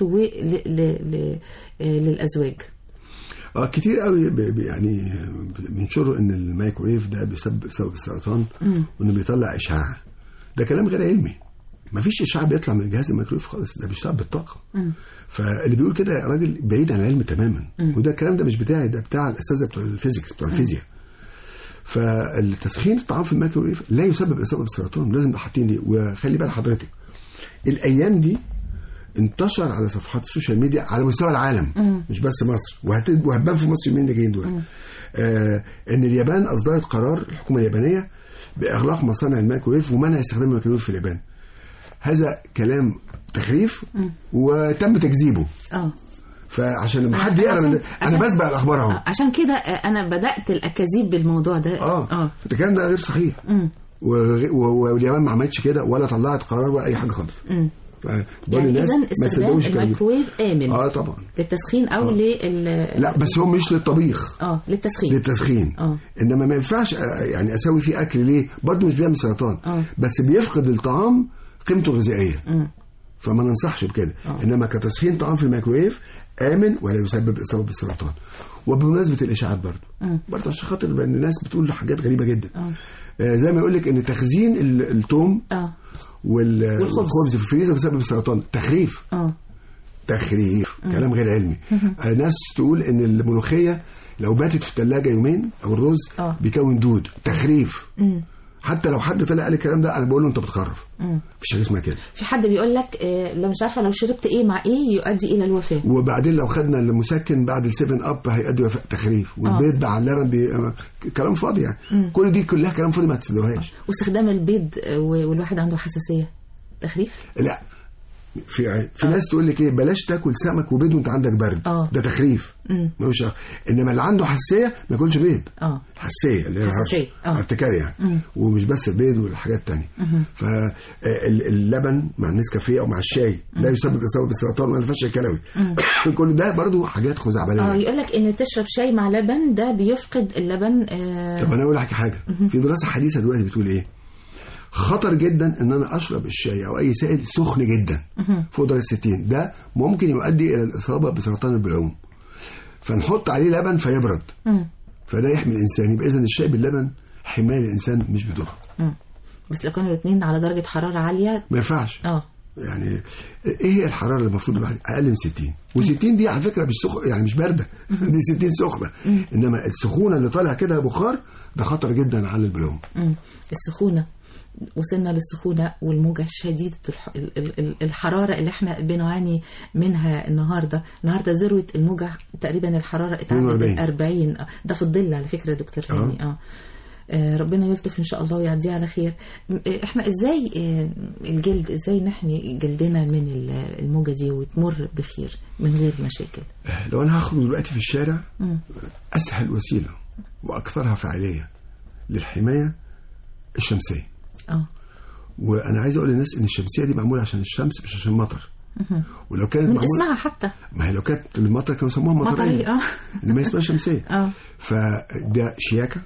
وللازواج اه كتير قوي ب- ب- يعني بينشروا ان الميكرويف ده بيسبب سبب السرطان وانه بيطلع اشعاع ده كلام غير علمي مفيش اشعاع بيطلع من جهاز الميكرويف خالص ده بيشتغل بالطاقه فاللي بيقول كده راجل بعيد عن العلم تماما وده الكلام ده مش بتاعي ده بتاع الاساتذه بتوع الفيزيكس بتوع الفيزياء فالتسخين الطعام في الميكرويف لا يسبب اصابه بالسرطان لازم نبقى حاطين دي وخلي بال حضرتك الايام دي انتشر على صفحات السوشيال ميديا على مستوى العالم مش بس مصر وهت- وهتبان في مصر اليومين اللي جايين دول آه ان اليابان اصدرت قرار الحكومه اليابانيه باغلاق مصانع الميكرويف ومنع استخدام الميكرويف في اليابان هذا كلام تخريف وتم تكذيبه اه فعشان لما حد يقرا عشان- من ده- انا عشان- بسبق الاخبار اهو عشان كده آه، انا بدات الاكاذيب بالموضوع ده اه اه الكلام ده غير صحيح مم. وغ- و- واليابان ما عملتش كده ولا طلعت قرار ولا اي حاجه خالص مم. فبقول يعني للناس اذا ما استخدام تصدقوش الكلام ده. الميكروويف امن اه طبعا للتسخين او آه. لل لا بس هو مش للطبيخ اه للتسخين للتسخين اه. انما ما ينفعش آه، يعني اسوي فيه اكل ليه برضه مش بيعمل سرطان اه. بس بيفقد الطعام قيمته الغذائيه مم. فما ننصحش بكده اه. انما كتسخين طعام في الميكرويف امن ولا يسبب اصابه بالسرطان وبمناسبه الاشاعات برضه مم. برضه عشان خاطر لأن الناس بتقول حاجات غريبه جدا اه. آه زي ما يقول لك ان تخزين ال- التوم اه وال- والخبز. والخبز في الفريزر بيسبب السرطان تخريف اه تخريف كلام غير علمي آه، ناس تقول ان الملوخيه لو باتت في الثلاجه يومين او الرز آه. بيكون دود تخريف مم. حتى لو حد طلع قال الكلام ده انا بقول له انت بتخرف مم. مفيش حاجه اسمها كده في حد بيقول لك آه، لو مش عارفه لو شربت ايه مع ايه يؤدي الى الوفاه وبعدين لو خدنا المسكن بعد السيفن اب هيؤدي وفاة تخريف والبيض مع اللبن بي... آه، كلام فاضي يعني كل دي كلها كلام فاضي ما تصدقوهاش واستخدام البيض آه، و- والواحد عنده حساسيه تخريف لا في في ناس تقول لك ايه بلاش تاكل سمك وبيض وانت عندك برد آه. ده تخريف مم. ملوش علاقة. انما اللي عنده حساسيه ما ياكلش بيض اه حساسيه اللي هي حساسية، الهرش آه. ارتكاري يعني مم. ومش بس البيض والحاجات التانية فاللبن مع النسكافيه او مع الشاي لا يسبب اصابه بالسرطان ولا الفشل الكلوي كل ده برضو حاجات خزعبليه اه يقول لك ان تشرب شاي مع لبن ده بيفقد اللبن آه طب انا اقول لك حاجه في دراسه حديثه دلوقتي بتقول ايه خطر جدا ان انا اشرب الشاي او اي سائل سخن جدا فوق درجه 60 ده ممكن يؤدي الى الاصابه بسرطان البلعوم فنحط عليه لبن فيبرد مم. فده يحمي الانسان يبقى اذا الشاي باللبن حمايه للانسان مش بيضره مم. بس لو كانوا الاثنين على درجه حراره عاليه ما ينفعش اه يعني ايه هي الحراره اللي المفروض الواحد اقل من 60 و60 دي على فكره مش سخ... يعني مش بارده دي 60 سخنه انما السخونه اللي طالع كده بخار ده خطر جدا على البلعوم مم. السخونه وصلنا للسخونه والموجه شديده الح... ال- ال- ال- الحراره اللي احنا بنعاني منها النهارده النهارده ذروه الموجه تقريبا الحراره اتعدت 42. ال 40 آه، ده في الظل على فكره يا دكتور تاني اه آه، ربنا يلطف ان شاء الله ويعديه على خير م- آه، احنا ازاي آه، الجلد ازاي نحمي جلدنا من ال- الموجه دي وتمر بخير من غير مشاكل لو انا هخرج دلوقتي في الشارع مم. اسهل وسيله واكثرها فعاليه للحمايه الشمسيه اه وانا عايز اقول للناس ان الشمسيه دي معموله عشان الشمس مش عشان المطر ولو كانت من معموله اسمها حتى ما هي لو كانت المطر كانوا سموها مطري مطريه اه انما اسمها شمسيه اه فده شياكه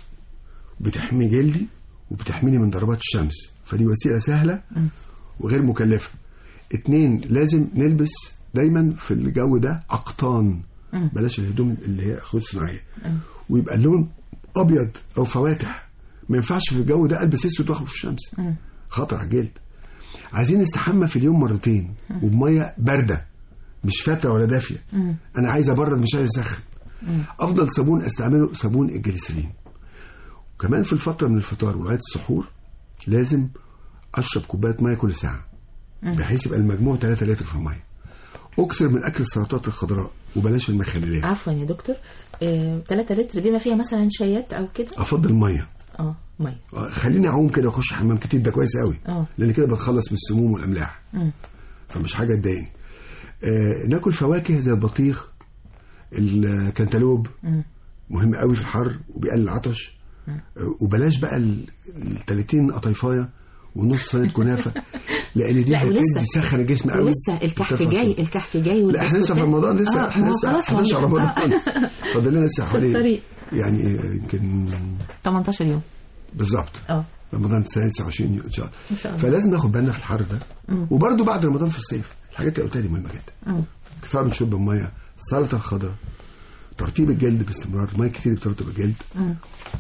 بتحمي جلدي وبتحميني من ضربات الشمس فدي وسيله سهله وغير مكلفه اتنين لازم نلبس دايما في الجو ده اقطان مم. بلاش الهدوم اللي هي خيوط صناعيه ويبقى اللون ابيض او فواتح ما ينفعش في الجو ده البس اسود واخرج في الشمس خطر على الجلد عايزين نستحمى في اليوم مرتين وبميه بارده مش فتره ولا دافيه انا عايز ابرد مش عايز اسخن افضل صابون استعمله صابون الجليسرين وكمان في الفتره من الفطار ولغايه السحور لازم اشرب كوبايه ميه كل ساعه بحيث يبقى المجموع 3 لتر في الميه اكثر من اكل السلطات الخضراء وبلاش المخللات عفوا يا دكتور 3 لتر بما فيها مثلا شايات او كده افضل ميه اه ميه آه، خليني اعوم كده واخش حمام كتير ده كويس قوي اه. لان كده بتخلص من السموم والاملاح مم. فمش حاجه تضايقني آه ناكل فواكه زي البطيخ الكنتالوب مم. مهم قوي في الحر وبيقلل العطش آه وبلاش بقى ال ال 30 قطيفايه ونص صينيه كنافه لان دي لا ولسه هتدي تسخن الجسم قوي ولسه الكحك وترفع جاي الطاقة. الكحك جاي لا احنا لسه في والبسكوتات. رمضان لسه آه، احنا ما هو لسه خلاص 11 والله. رمضان آه. فاضل لنا لسه حوالي الطريق. يعني آه، يمكن 18 يوم بالظبط اه رمضان سنه 29 يوم ان شاء الله إن شاء الله. فلازم ناخد بالنا في الحر ده مم. وبرده بعد رمضان في الصيف الحاجات اللي قلتها دي مهمه جدا مم. كثار من شرب الميه السلطه الخضراء ترطيب الجلد باستمرار ميه كتير بترطب الجلد مم.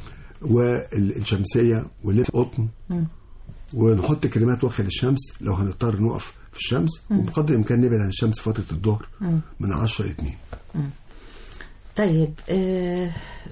والشمسيه واللبس قطن مم. ونحط كريمات وقفه للشمس لو هنضطر نقف في الشمس وبقدر الامكان نبعد عن الشمس فتره الظهر مم. من 10 ل 2 طيب آه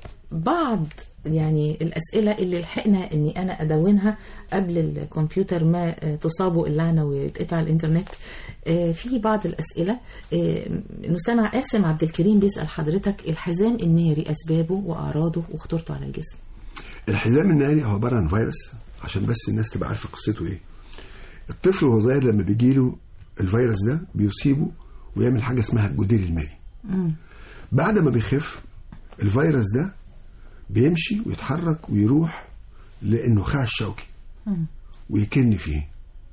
بعض يعني الأسئلة اللي لحقنا إني أنا أدونها قبل الكمبيوتر ما آه، تصابوا اللعنة ويتقطع الإنترنت آه في بعض الأسئلة آه المستمع قاسم عبد الكريم بيسأل حضرتك الحزام الناري أسبابه وأعراضه وخطورته على الجسم الحزام الناري هو عباره عن فيروس عشان بس الناس تبقى عارفه قصته ايه الطفل وهو صغير لما بيجيله الفيروس ده بيصيبه ويعمل حاجه اسمها الجدير المائي مم. بعد ما بيخف الفيروس ده بيمشي ويتحرك ويروح للنخاع الشوكي مم. ويكن فيه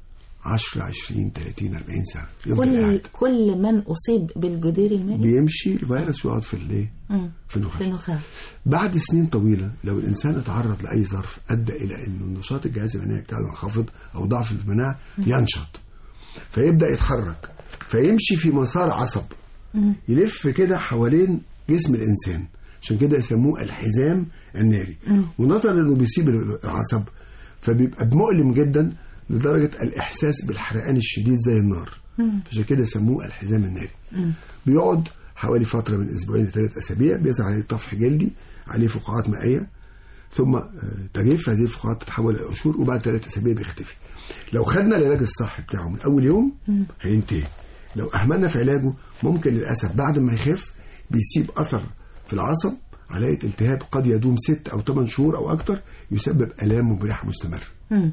10 20 30 40 سنه يفضل كل قاعد كل من أصيب بالجدير المائي بيمشي الفيروس ويقعد في الايه مم. في النخاع في النخاع بعد سنين طويلة لو الإنسان اتعرض لأي ظرف أدى إلى أن النشاط الجهاز المناعي بتاعه ينخفض أو ضعف المناعة ينشط فيبدأ يتحرك فيمشي في مسار عصب يلف كده حوالين جسم الإنسان عشان كده يسموه الحزام الناري ونظرا انه بيسيب العصب فبيبقى مؤلم جدا لدرجة الإحساس بالحرقان الشديد زي النار عشان كده يسموه الحزام الناري بيقعد حوالي فترة من أسبوعين لثلاث أسابيع بيظهر عليه طفح جلدي عليه فقاعات مائية ثم آه، تجف هذه الفقاعات تتحول إلى قشور وبعد ثلاث أسابيع بيختفي لو خدنا العلاج الصح بتاعه من أول يوم هينتهي لو أهملنا في علاجه ممكن للأسف بعد ما يخف بيسيب أثر في العصب علاية التهاب قد يدوم ست أو ثمان شهور أو أكثر يسبب آلام مبرحة مستمرة مم.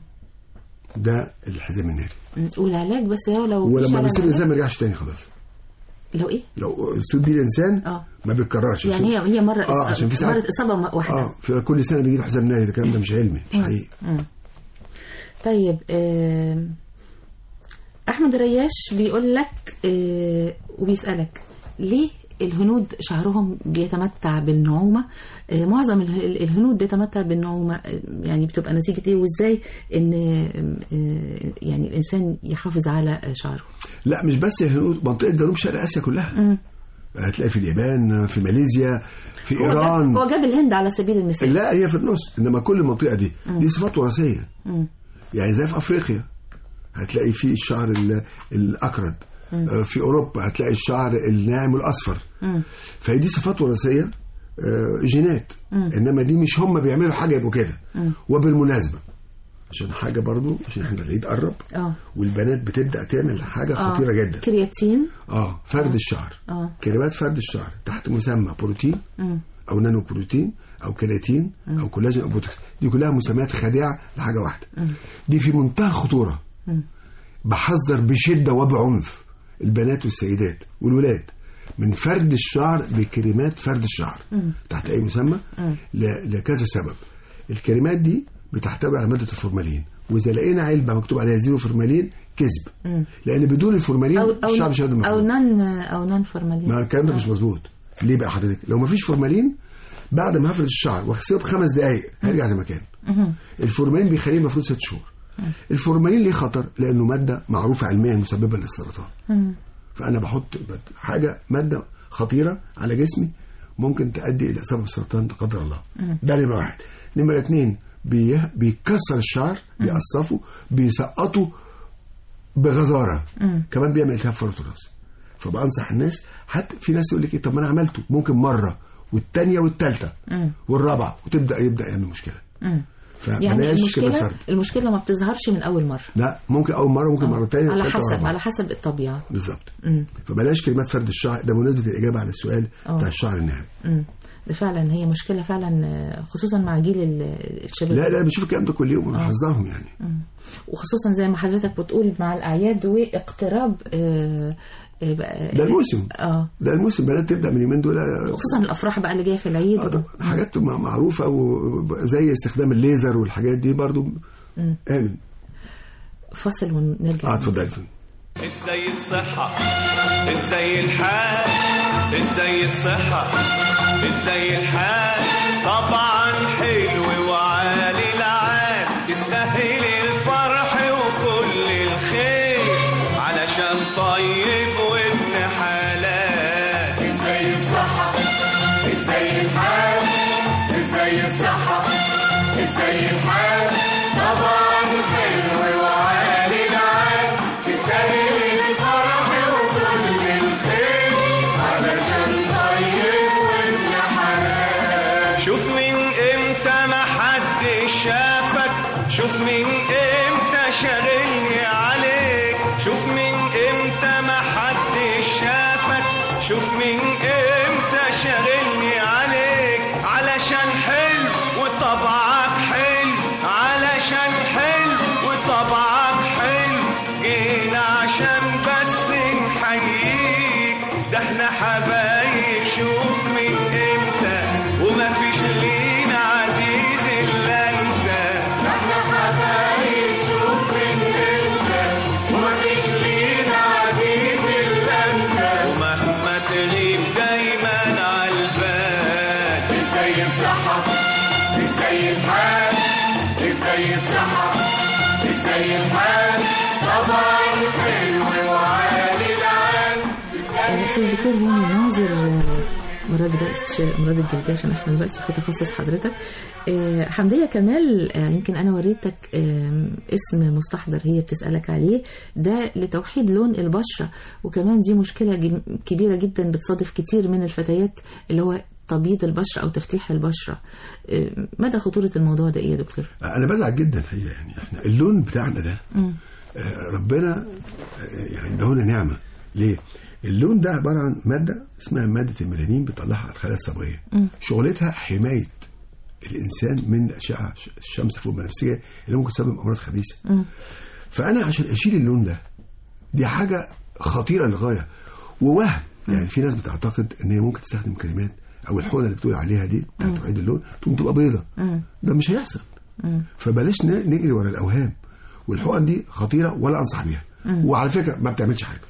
ده الحزام الناري مم. والعلاج بس هو لو مش ولما على بيصيب العلاج- الإنسان ما يرجعش تاني خلاص لو إيه لو يصيب بيه الإنسان اه ما بيتكررش يعني هي هي مرة اه عشان في ساعات مرة إصابة واحدة اه في كل سنه بيجي له حزام ناري ده الكلام ده مش علمي مش حقيقي مم. طيب آم، احمد رياش بيقول لك آه، وبيسالك ليه الهنود شعرهم بيتمتع بالنعومة آه، معظم اله- الهنود بيتمتع بالنعومة آه، يعني بتبقى نتيجة ايه وازاي ان آه، يعني الانسان يحافظ على آه، شعره لا مش بس الهنود منطقه جنوب شرق اسيا كلها مم. هتلاقي في اليابان في ماليزيا في هو جاب- ايران هو جاب الهند على سبيل المثال لا هي في النص انما كل المنطقه دي دي صفات وراثيه مم. يعني زي في افريقيا هتلاقي في الشعر ال- الاكرد آه، في اوروبا هتلاقي الشعر الناعم الاصفر مم. فهي دي صفات وراثيه آه، جينات انما دي مش هم بيعملوا حاجه يبقوا كده وبالمناسبه عشان حاجه برضو عشان احنا العيد قرب اه والبنات بتبدا تعمل حاجه آه. خطيره جدا كرياتين اه فرد الشعر اه كريمات فرد الشعر تحت مسمى بروتين مم. او نانو بروتين او كيراتين او كولاجين او بوتوكس دي كلها مسميات خادعه لحاجه واحده دي في منتهى الخطوره بحذر بشده وبعنف البنات والسيدات والولاد من فرد الشعر بكريمات فرد الشعر تحت اي مسمى ل- لكذا سبب الكريمات دي بتحتوي على ماده الفورمالين واذا لقينا علبه مكتوب عليها زيرو فورمالين كذب لان بدون الفورمالين او او الشعر مش هيقدر او المفروض. نان او نان فورمالين ما الكلام ده مش مظبوط ليه بقى حضرتك لو ما فيش فورمالين بعد ما هفرد الشعر واغسله بخمس دقائق هيرجع زي ما كان الفورمالين بيخليه المفروض ست شهور الفورمالين ليه خطر لانه ماده معروفه علميا مسببه للسرطان فانا بحط حاجه ماده خطيره على جسمي ممكن تؤدي الى اصابه بالسرطان لا قدر الله ده نمره واحد نمره اتنين بي- بيكسر الشعر بيقصفه بيسقطه بغزاره كمان بيعمل التهاب فرط الراس فبنصح الناس حتى في ناس يقول لك ايه طب ما انا عملته ممكن مره والثانيه والثالثه والرابعه وتبدا يبدا يعمل مشكله يعني فبلاش كده المشكلة فرد المشكلة ما بتظهرش من أول مرة لا ممكن اول مره ممكن مره ثانيه على حسب على حسب الطبيعة بالظبط مم. فبلاش كلمات فرد الشعر ده بمناسبه الاجابه على السؤال آه. بتاع الشعر الناعم مم. ده فعلا هي مشكله فعلا آه، خصوصا مع جيل ال- الشباب لا لا بشوف الكلام ده كل يوم ونحذرهم يعني وخصوصا زي ما حضرتك بتقول مع الاعياد واقتراب آه، آه، بقى- ده الموسم اه ده الموسم بلد تبدا من اليومين دول خصوصا الافراح بقى اللي جايه في العيد آه طبعاً. حاجات م- معروفه وزي استخدام الليزر والحاجات دي برضو امن فاصل ونرجع اه اتفضل يا فندم. ازاي الصحة ازاي الحال ازاي الصحة ازاي الحال طبعا حلو وعالي العال تستاهل الفرح وكل الخير علشان طيب وابن حلال ازاي الصحة ازاي الحال ازاي الصحة ازاي الحال طبعا حلو وعالي العال تستاهل الفرح وكل الخير علشان طيب وابن حلال شوف من امتى ما حد شافك شوف من امتى شاغلني عليك شوف من امتى ما حد شافك شوف من امتى شاغلني عليك علشان حلو وطبعك حلو علشان حلو وطبعك حلو جينا عشان بس نحييك ده احنا حبايب شوف من امتى وما فيش لينا عزيز الا انت احنا حبايب شوف من امتى ومفيش لينا عزيز الا انت ومهما تغيب دايما عالبال ازاي الصحة ازاي الحال ازاي الصحة ازاي الحال طبعا حلو وعالي العال استاذ دكتور هاني ناظر آه، مراد بقى استشاري امراض الجلديه عشان احنا دلوقتي في تخصص حضرتك آه، حمديه كمال آه، يمكن انا وريتك آه، اسم مستحضر هي بتسالك عليه ده لتوحيد لون البشره وكمان دي مشكله جم- كبيره جدا بتصادف كتير من الفتيات اللي هو تبييض البشره او تفتيح البشره آه، مدى خطوره الموضوع ده ايه يا دكتور؟ انا بزعل جدا الحقيقه يعني احنا اللون بتاعنا ده مم. آه، ربنا آه، يعني اداهولنا نعمه ليه؟ اللون ده عباره عن ماده اسمها ماده الميلانين بتطلعها الخلايا الصبغيه شغلتها حمايه الانسان من اشعه ش- الشمس فوق البنفسجيه اللي ممكن تسبب امراض خبيثه فانا عشان اشيل اللون ده دي حاجه خطيره للغايه ووهم يعني في ناس بتعتقد ان هي ممكن تستخدم كلمات او الحقنه اللي بتقول عليها دي بتاعت توحيد اللون تقوم تبقى بيضه ده مش هيحصل فبلاش ن- نجري ورا الاوهام والحقن دي خطيره ولا انصح بيها وعلى فكره ما بتعملش حاجه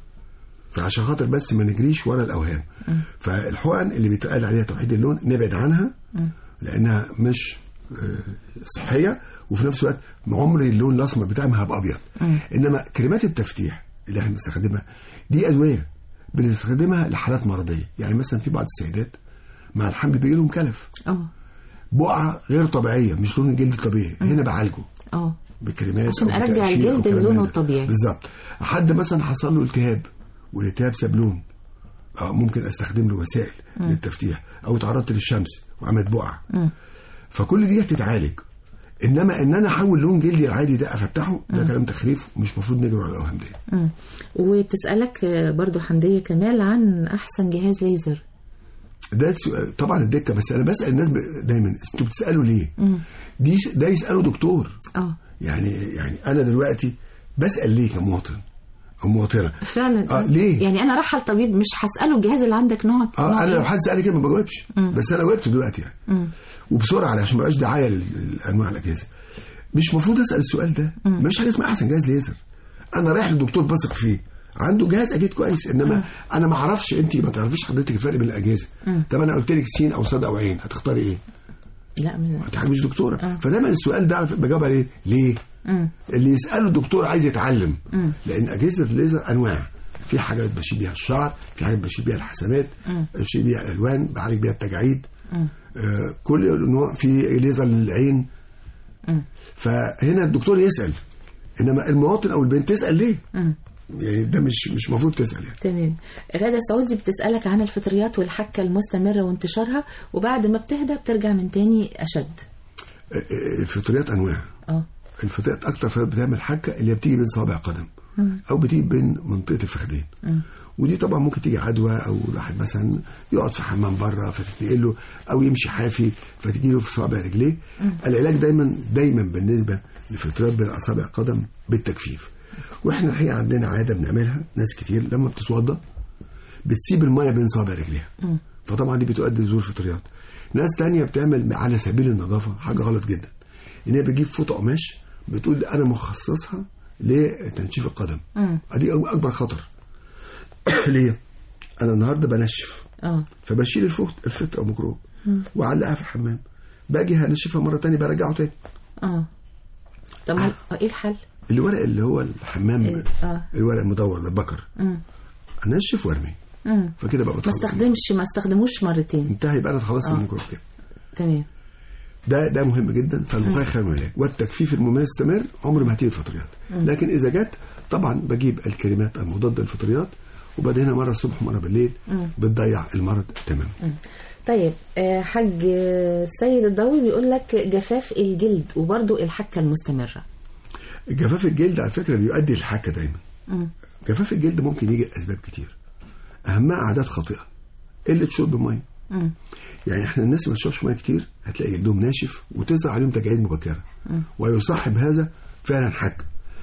فعشان خاطر بس ما نجريش ورا الاوهام فالحقن اللي بيتقال عليها توحيد اللون نبعد عنها لانها مش آه، صحيه وفي نفس الوقت عمر اللون الاسمر بتاعها ما هيبقى ابيض انما كريمات التفتيح اللي احنا بنستخدمها دي ادويه بنستخدمها لحالات مرضيه يعني مثلا في بعض السيدات مع الحمل بيجي لهم كلف اه بقعه غير طبيعيه مش لون الجلد الطبيعي هنا بعالجه اه بكريمات عشان أو أرجع بتقشير أو الجلد كلام للونه من ده. الطبيعي. بالظبط حد مثلا حصل له التهاب والالتهاب ساب لون اه ممكن استخدم له وسائل للتفتيح او تعرضت للشمس وعملت بقعه فكل دي هتتعالج انما ان انا احول لون جلدي العادي ده افتحه ده كلام تخريف ومش المفروض نجري على الاوهام دي مم. وبتسألك آه، برضو حمدية كمال عن أحسن جهاز ليزر ده سؤال- طبعا الدكه بس انا بسال الناس ب- دايما انتوا بتسالوا ليه؟ دي ده يساله دكتور اه يعني يعني انا دلوقتي بسال ليه كمواطن او مواطنه فعلا آه، ليه؟ يعني أنا رايحة لطبيب مش هسأله الجهاز اللي عندك نوع اه نوع انا لو إيه؟ حد سالني كده ما بجاوبش بس انا جاوبت دلوقتي يعني مم. وبسرعه عشان ما يبقاش دعايه لل- لانواع الاجهزه مش المفروض اسال السؤال ده مش حاجه اسمها احسن جهاز ليزر انا رايح للدكتور بثق فيه عنده جهاز اكيد كويس انما انا ما اعرفش انت ما تعرفيش حضرتك الفرق بين الاجهزه طب انا قلت لك سين او صاد او عين هتختاري ايه؟ لا من... انت حاجه مش دكتوره فدايما السؤال ده على فكرة بجاوب عليه ليه؟ مم. اللي يساله الدكتور عايز يتعلم لان اجهزه الليزر انواع في حاجات بشيل بيها الشعر في حاجات بشيل بيها الحسنات بشيل بيها الالوان بعالج بيها التجاعيد آه كل نوع في ليزر للعين فهنا الدكتور يسال انما المواطن او البنت تسال ليه يعني ده مش مش المفروض تسال يعني تمام غادة سعودي بتسألك عن الفطريات والحكة المستمرة وانتشارها وبعد ما بتهدى بترجع من تاني أشد آه، آه، الفطريات انواع اه الفطريات اكتر فطريات بتعمل حكه اللي هي بتيجي بين صوابع قدم او بتيجي بين منطقه الفخذين ودي طبعا ممكن تيجي عدوى او الواحد مثلا يقعد في حمام بره فتتنقل له او يمشي حافي فتجي له في صوابع رجليه العلاج دايما دايما بالنسبه لفطريات بين اصابع القدم بالتجفيف واحنا الحقيقه عندنا عاده بنعملها ناس كتير لما بتتوضى بتسيب الميه بين صوابع رجليها فطبعا دي بتؤدي لظهور فطريات ناس تانية بتعمل على سبيل النظافه حاجه غلط جدا ان هي بتجيب فوطه قماش بتقول انا مخصصها لتنشيف القدم مم. دي اكبر خطر ليه انا النهارده بنشف اه فبشيل الفوط الفطر او ميكروب واعلقها في الحمام باجي هنشفها مره تانية برجعه تاني اه طب ما- ايه الحل؟ الورق اللي هو الحمام ال- آه. الورق المدور ده البكر مم. انشف وارمي مم. فكده بقى ما بتخلص استخدمش ما استخدموش مرتين انتهى يبقى انا اتخلصت آه. من الميكروب كده تمام ده ده مهم جدا فالوقايه خير من العلاج والتجفيف المستمر عمر ما هتيجي الفطريات لكن اذا جت طبعا بجيب الكريمات المضاده للفطريات وبدهنها مره الصبح ومره بالليل بتضيع المرض تماما طيب آه، حاج آه، سيد الضوي بيقول لك جفاف الجلد وبرضو الحكة المستمرة جفاف الجلد على فكره بيؤدي للحكه دايما مم. جفاف الجلد ممكن يجي لاسباب كتير اهمها عادات خاطئه قله شرب الميه مم. يعني احنا الناس اللي ما بتشربش ميه كتير هتلاقي جلدهم ناشف وتظهر عليهم تجاعيد مبكره ويصاحب هذا فعلا حك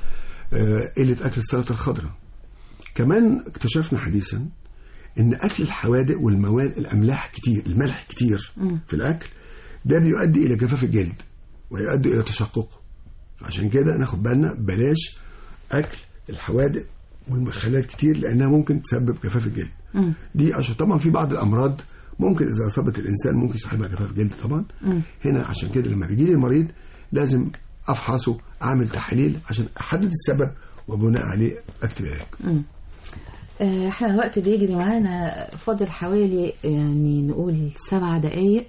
آه، قله اكل السلطه الخضراء كمان اكتشفنا حديثا ان اكل الحوادق والمواد الاملاح كتير الملح كتير في الاكل ده بيؤدي الى جفاف الجلد ويؤدي الى تشققه فعشان كده ناخد بالنا بلاش اكل الحوادق والمخلات كتير لانها ممكن تسبب جفاف الجلد دي عشان طبعا في بعض الامراض ممكن اذا اصابت الانسان ممكن يصاحبها جفاف جلد طبعا هنا عشان كده لما بيجي لي المريض لازم افحصه اعمل تحاليل عشان احدد السبب وبناء عليه اكتب علاج آه، احنا الوقت بيجري معانا فاضل حوالي يعني نقول سبع دقايق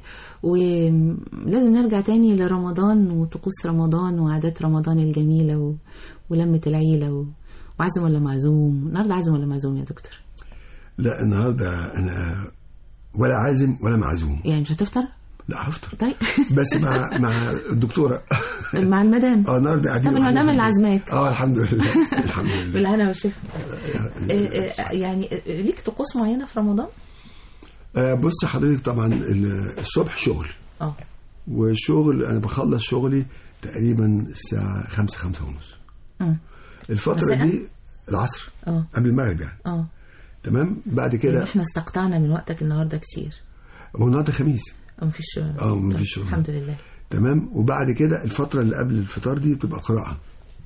ولازم نرجع تاني لرمضان وطقوس رمضان وعادات رمضان الجميلة و... ولمة العيلة و... وعازم ولا معزوم النهارده عازم ولا معزوم يا دكتور لا النهارده انا ولا عازم ولا معزوم يعني مش هتفطر لا هفطر طيب بس مع مع الدكتوره مع المدام اه النهارده قاعدين طب المدام اللي عازماك. اه الحمد لله الحمد لله بالهنا والشفا آه، آه، يعني آه، ليك طقوس معينة في رمضان؟ آه بص حضرتك طبعا ال- الصبح شغل اه والشغل انا بخلص شغلي تقريبا الساعه خمسة خمسة ونص مم. الفتره مساء؟ دي العصر اه قبل المغرب يعني اه تمام بعد يعني كده احنا استقطعنا من وقتك النهارده كتير هو النهارده خميس اه مفيش شغل اه مفيش طيب، شغل. الحمد لله تمام وبعد كده الفتره اللي قبل الفطار دي بتبقى قراءه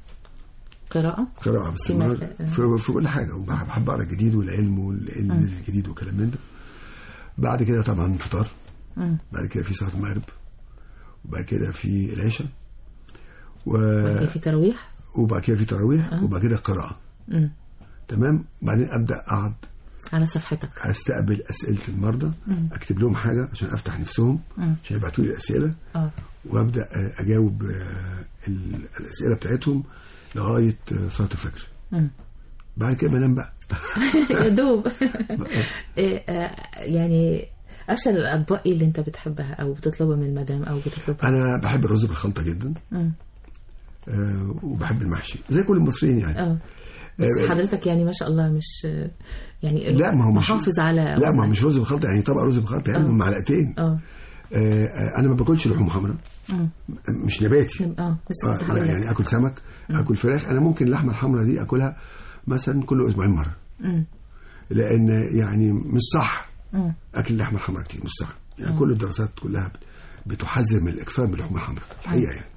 قراءة قراءه بس في النهار- مادة- في, في كل حاجه وبحب بحب اقرا الجديد والعلم والعلم نزل الجديد وكلام من ده بعد كده طبعا فطار مم. بعد كده في صلاه المغرب وبعد كده في العشاء و... بعد كده في تراويح وبعد كده في تراويح وبعد كده قراءه مم. تمام بعدين ابدا اقعد على صفحتك استقبل اسئله المرضى اكتب لهم حاجه عشان افتح نفسهم مم. عشان يبعتوا لي الاسئله اه وابدا آه، اجاوب آه، ال- الاسئله بتاعتهم لغايه آه، صلاه الفجر مم. بعد كده بنام بقى يا دوب إيه، آه، يعني اشهر الاطباق إيه اللي انت بتحبها او بتطلبها من المدام او بتطلبها انا بحب الرز بالخلطه جدا مم. آه، وبحب المحشي زي كل المصريين يعني اه بس آه، حضرتك يعني ما شاء الله مش آه، يعني لا ما هو مش محافظ على لا ما هو وزنك. مش رز بالخلطه يعني طبق رز بالخلطه يعني آه. معلقتين اه آه، آه، انا ما باكلش لحوم حمراء مم. مش نباتي اه بس آه كنت لا هقول لك. يعني اكل سمك اكل فراخ انا ممكن اللحمه الحمراء دي اكلها مثلا كل اسبوعين مره مم. لان يعني مش صح مم. اكل اللحمه الحمراء كتير مش صح يعني كل الدراسات كلها بت- بتحذر من الاكثار من اللحوم الحمراء الحقيقه يعني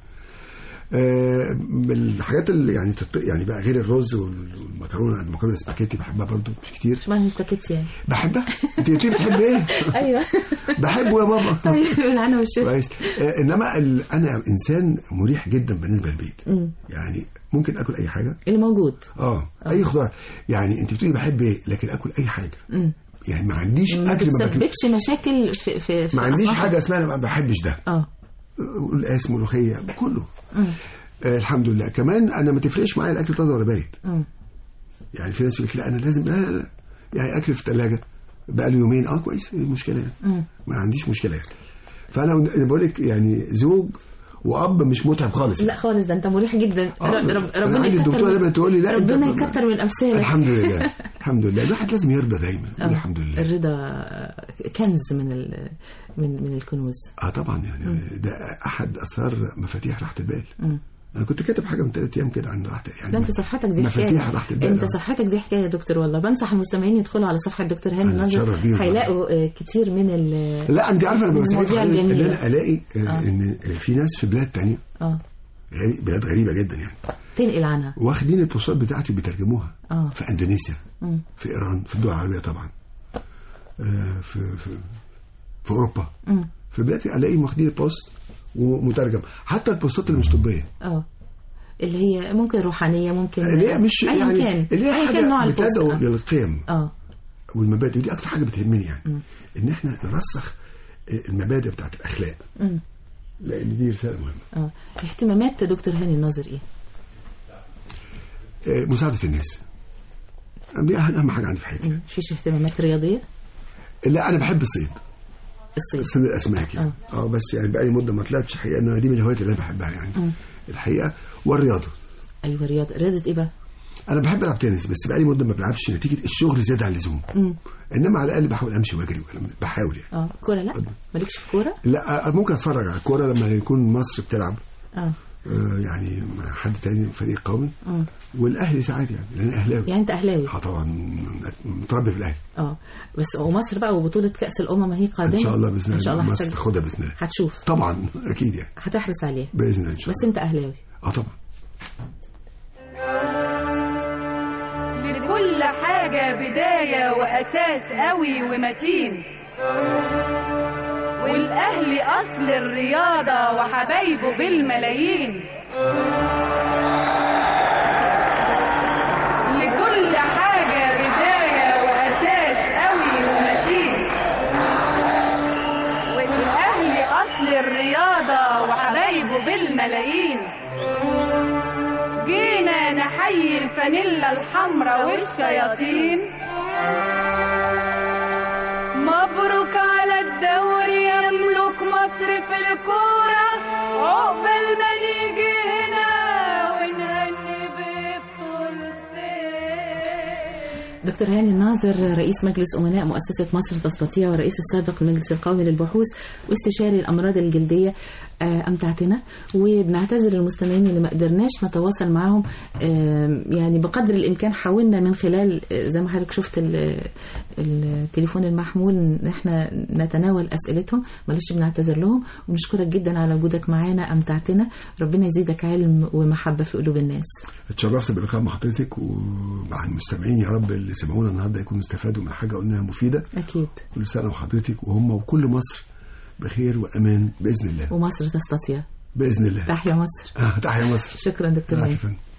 آه من الحاجات اللي يعني تط... يعني بقى غير الرز وال- والمكرونه المكرونه السباكيتي بحبها برضو مش كتير شبه السباكيتي يعني بحبها انت قلت لي بتحب ايه؟ ايوه بحبه يا بابا طيب بالهنا والشفا كويس آه انما ال... انا انسان مريح جدا بالنسبه للبيت مم. يعني ممكن اكل اي حاجه اللي موجود اه اي خضار يعني انت بتقولي بحب ايه لكن اكل اي حاجه مم. يعني ما عنديش ما اكل ما باكل بتسببش مشاكل في في, في ما عنديش أصناف- حاجه اسمها انا ما بحبش ده اه القاس ملوخيه كله مم. آه الحمد لله كمان انا ما تفرقش معايا الاكل طازه ولا بايت مم. يعني في ناس يقول لك لا انا لازم لا لا لا يعني اكل في الثلاجه بقى له يومين اه كويس ايه المشكله يعني مم. ما عنديش مشكله يعني فانا أنا بقول لك يعني زوج واب مش متعب خالص لا خالص ده انت مريح جدا آه، رب رب أنا ربنا عندي يكتر الدكتوره من- دايما تقول لي لا ربنا أنت- يكتر من امثالك الحمد لله الحمد لله الواحد لازم يرضى دايما يقول آه، الحمد لله الرضا آه، كنز من ال... من من الكنوز اه طبعا يعني ده احد اثار مفاتيح راحه البال مم. انا كنت كاتب حاجه من ثلاث ايام كده عن راحه يعني ده انت صفحتك دي مفاتيح حكايه راحه البال انت آه. صفحتك دي حكايه يا دكتور والله بنصح المستمعين يدخلوا على صفحه دكتور هاني أنا الناظر أتشرف بيهم. هيلاقوا آه، كتير من ال لا انت عارفه انا من بساعد المواضيع حضرتك ان الجميله انا الاقي آه. آه. ان في ناس في بلاد تانية اه غري- بلاد غريبه جدا يعني تنقل عنها واخدين البوستات بتاعتي بيترجموها اه في اندونيسيا مم. في ايران في الدول العربيه طبعا آه، في في في اوروبا مم. في بلاد الاقيهم واخدين البوست ومترجم حتى البوستات اللي مش طبيه اه اللي هي ممكن روحانيه ممكن اللي هي مش ايا يعني كان اللي هي ايا كان نوع حاجه البوست بتدعو آه. للقيم اه والمبادئ دي اكتر حاجه بتهمني يعني ان احنا نرسخ المبادئ بتاعت الاخلاق مم. لان دي رساله مهمه اه اهتمامات دكتور هاني الناظر ايه؟ آه، مساعده الناس دي اهم حاجه عندي في حياتي مم. فيش اهتمامات رياضيه؟ لا انا بحب الصيد الصيد صيد الاسماك يعني اه بس يعني بقالي مده ما طلعتش حقيقه ان دي من الهوايات اللي انا بحبها يعني الحقيقه والرياضه ايوه رياضه رياضه ايه بقى؟ انا بحب العب تنس بس بقالي مده ما بلعبش نتيجه الشغل زياده عن اللزوم مم. انما على الاقل بحاول امشي واجري وكلام ده. بحاول يعني اه كوره لا مالكش في كوره؟ لا آه، ممكن اتفرج على الكوره لما يكون مصر بتلعب اه آه، يعني مع حد تاني فريق قومي مم. والاهلي ساعات يعني لان اهلاوي يعني انت اهلاوي اه طبعا متربي في الاهلي اه بس ومصر بقى وبطوله كاس الامم هي قادمه ان شاء الله باذن ان شاء الله الله مصر هتج- تاخدها باذن الله هتشوف طبعا اكيد يعني هتحرص عليها باذن الله ان شاء بس الله انت اهلاوي اه طبعا لكل حاجة بداية وأساس قوي ومتين والأهل أصل الرياضة وحبايبه بالملايين لكل حاجة بداية وأساس قوي ومتين والأهل أصل الرياضة وحبايبه بالملايين جينا نحيي الفانيلا الحمراء والشياطين مبروك على الدوري يملك مصر في الكورة عقبال ما نيجي هنا ونهني ببطولتين دكتور هاني الناظر رئيس مجلس أمناء مؤسسة مصر تستطيع ورئيس السابق للمجلس القومي للبحوث واستشاري الأمراض الجلدية آه، أمتعتنا وبنعتذر للمستمعين اللي ما قدرناش نتواصل معهم آه، يعني بقدر الإمكان حاولنا من خلال آه، زي ما حضرتك شفت ال- التليفون المحمول إن احنا نتناول أسئلتهم معلش بنعتذر لهم ونشكرك جدا على وجودك معانا أمتعتنا ربنا يزيدك علم ومحبة في قلوب الناس اتشرفت باللقاء مع حضرتك ومع المستمعين يا رب اللي سمعونا النهارده يكونوا استفادوا من حاجه قلناها مفيده أكيد كل سنه وحضرتك وهم وكل مصر بخير وامان باذن الله ومصر تستطيع باذن الله تحيا مصر آه، تحيا مصر شكرا دكتور العفو هاني يا فندم.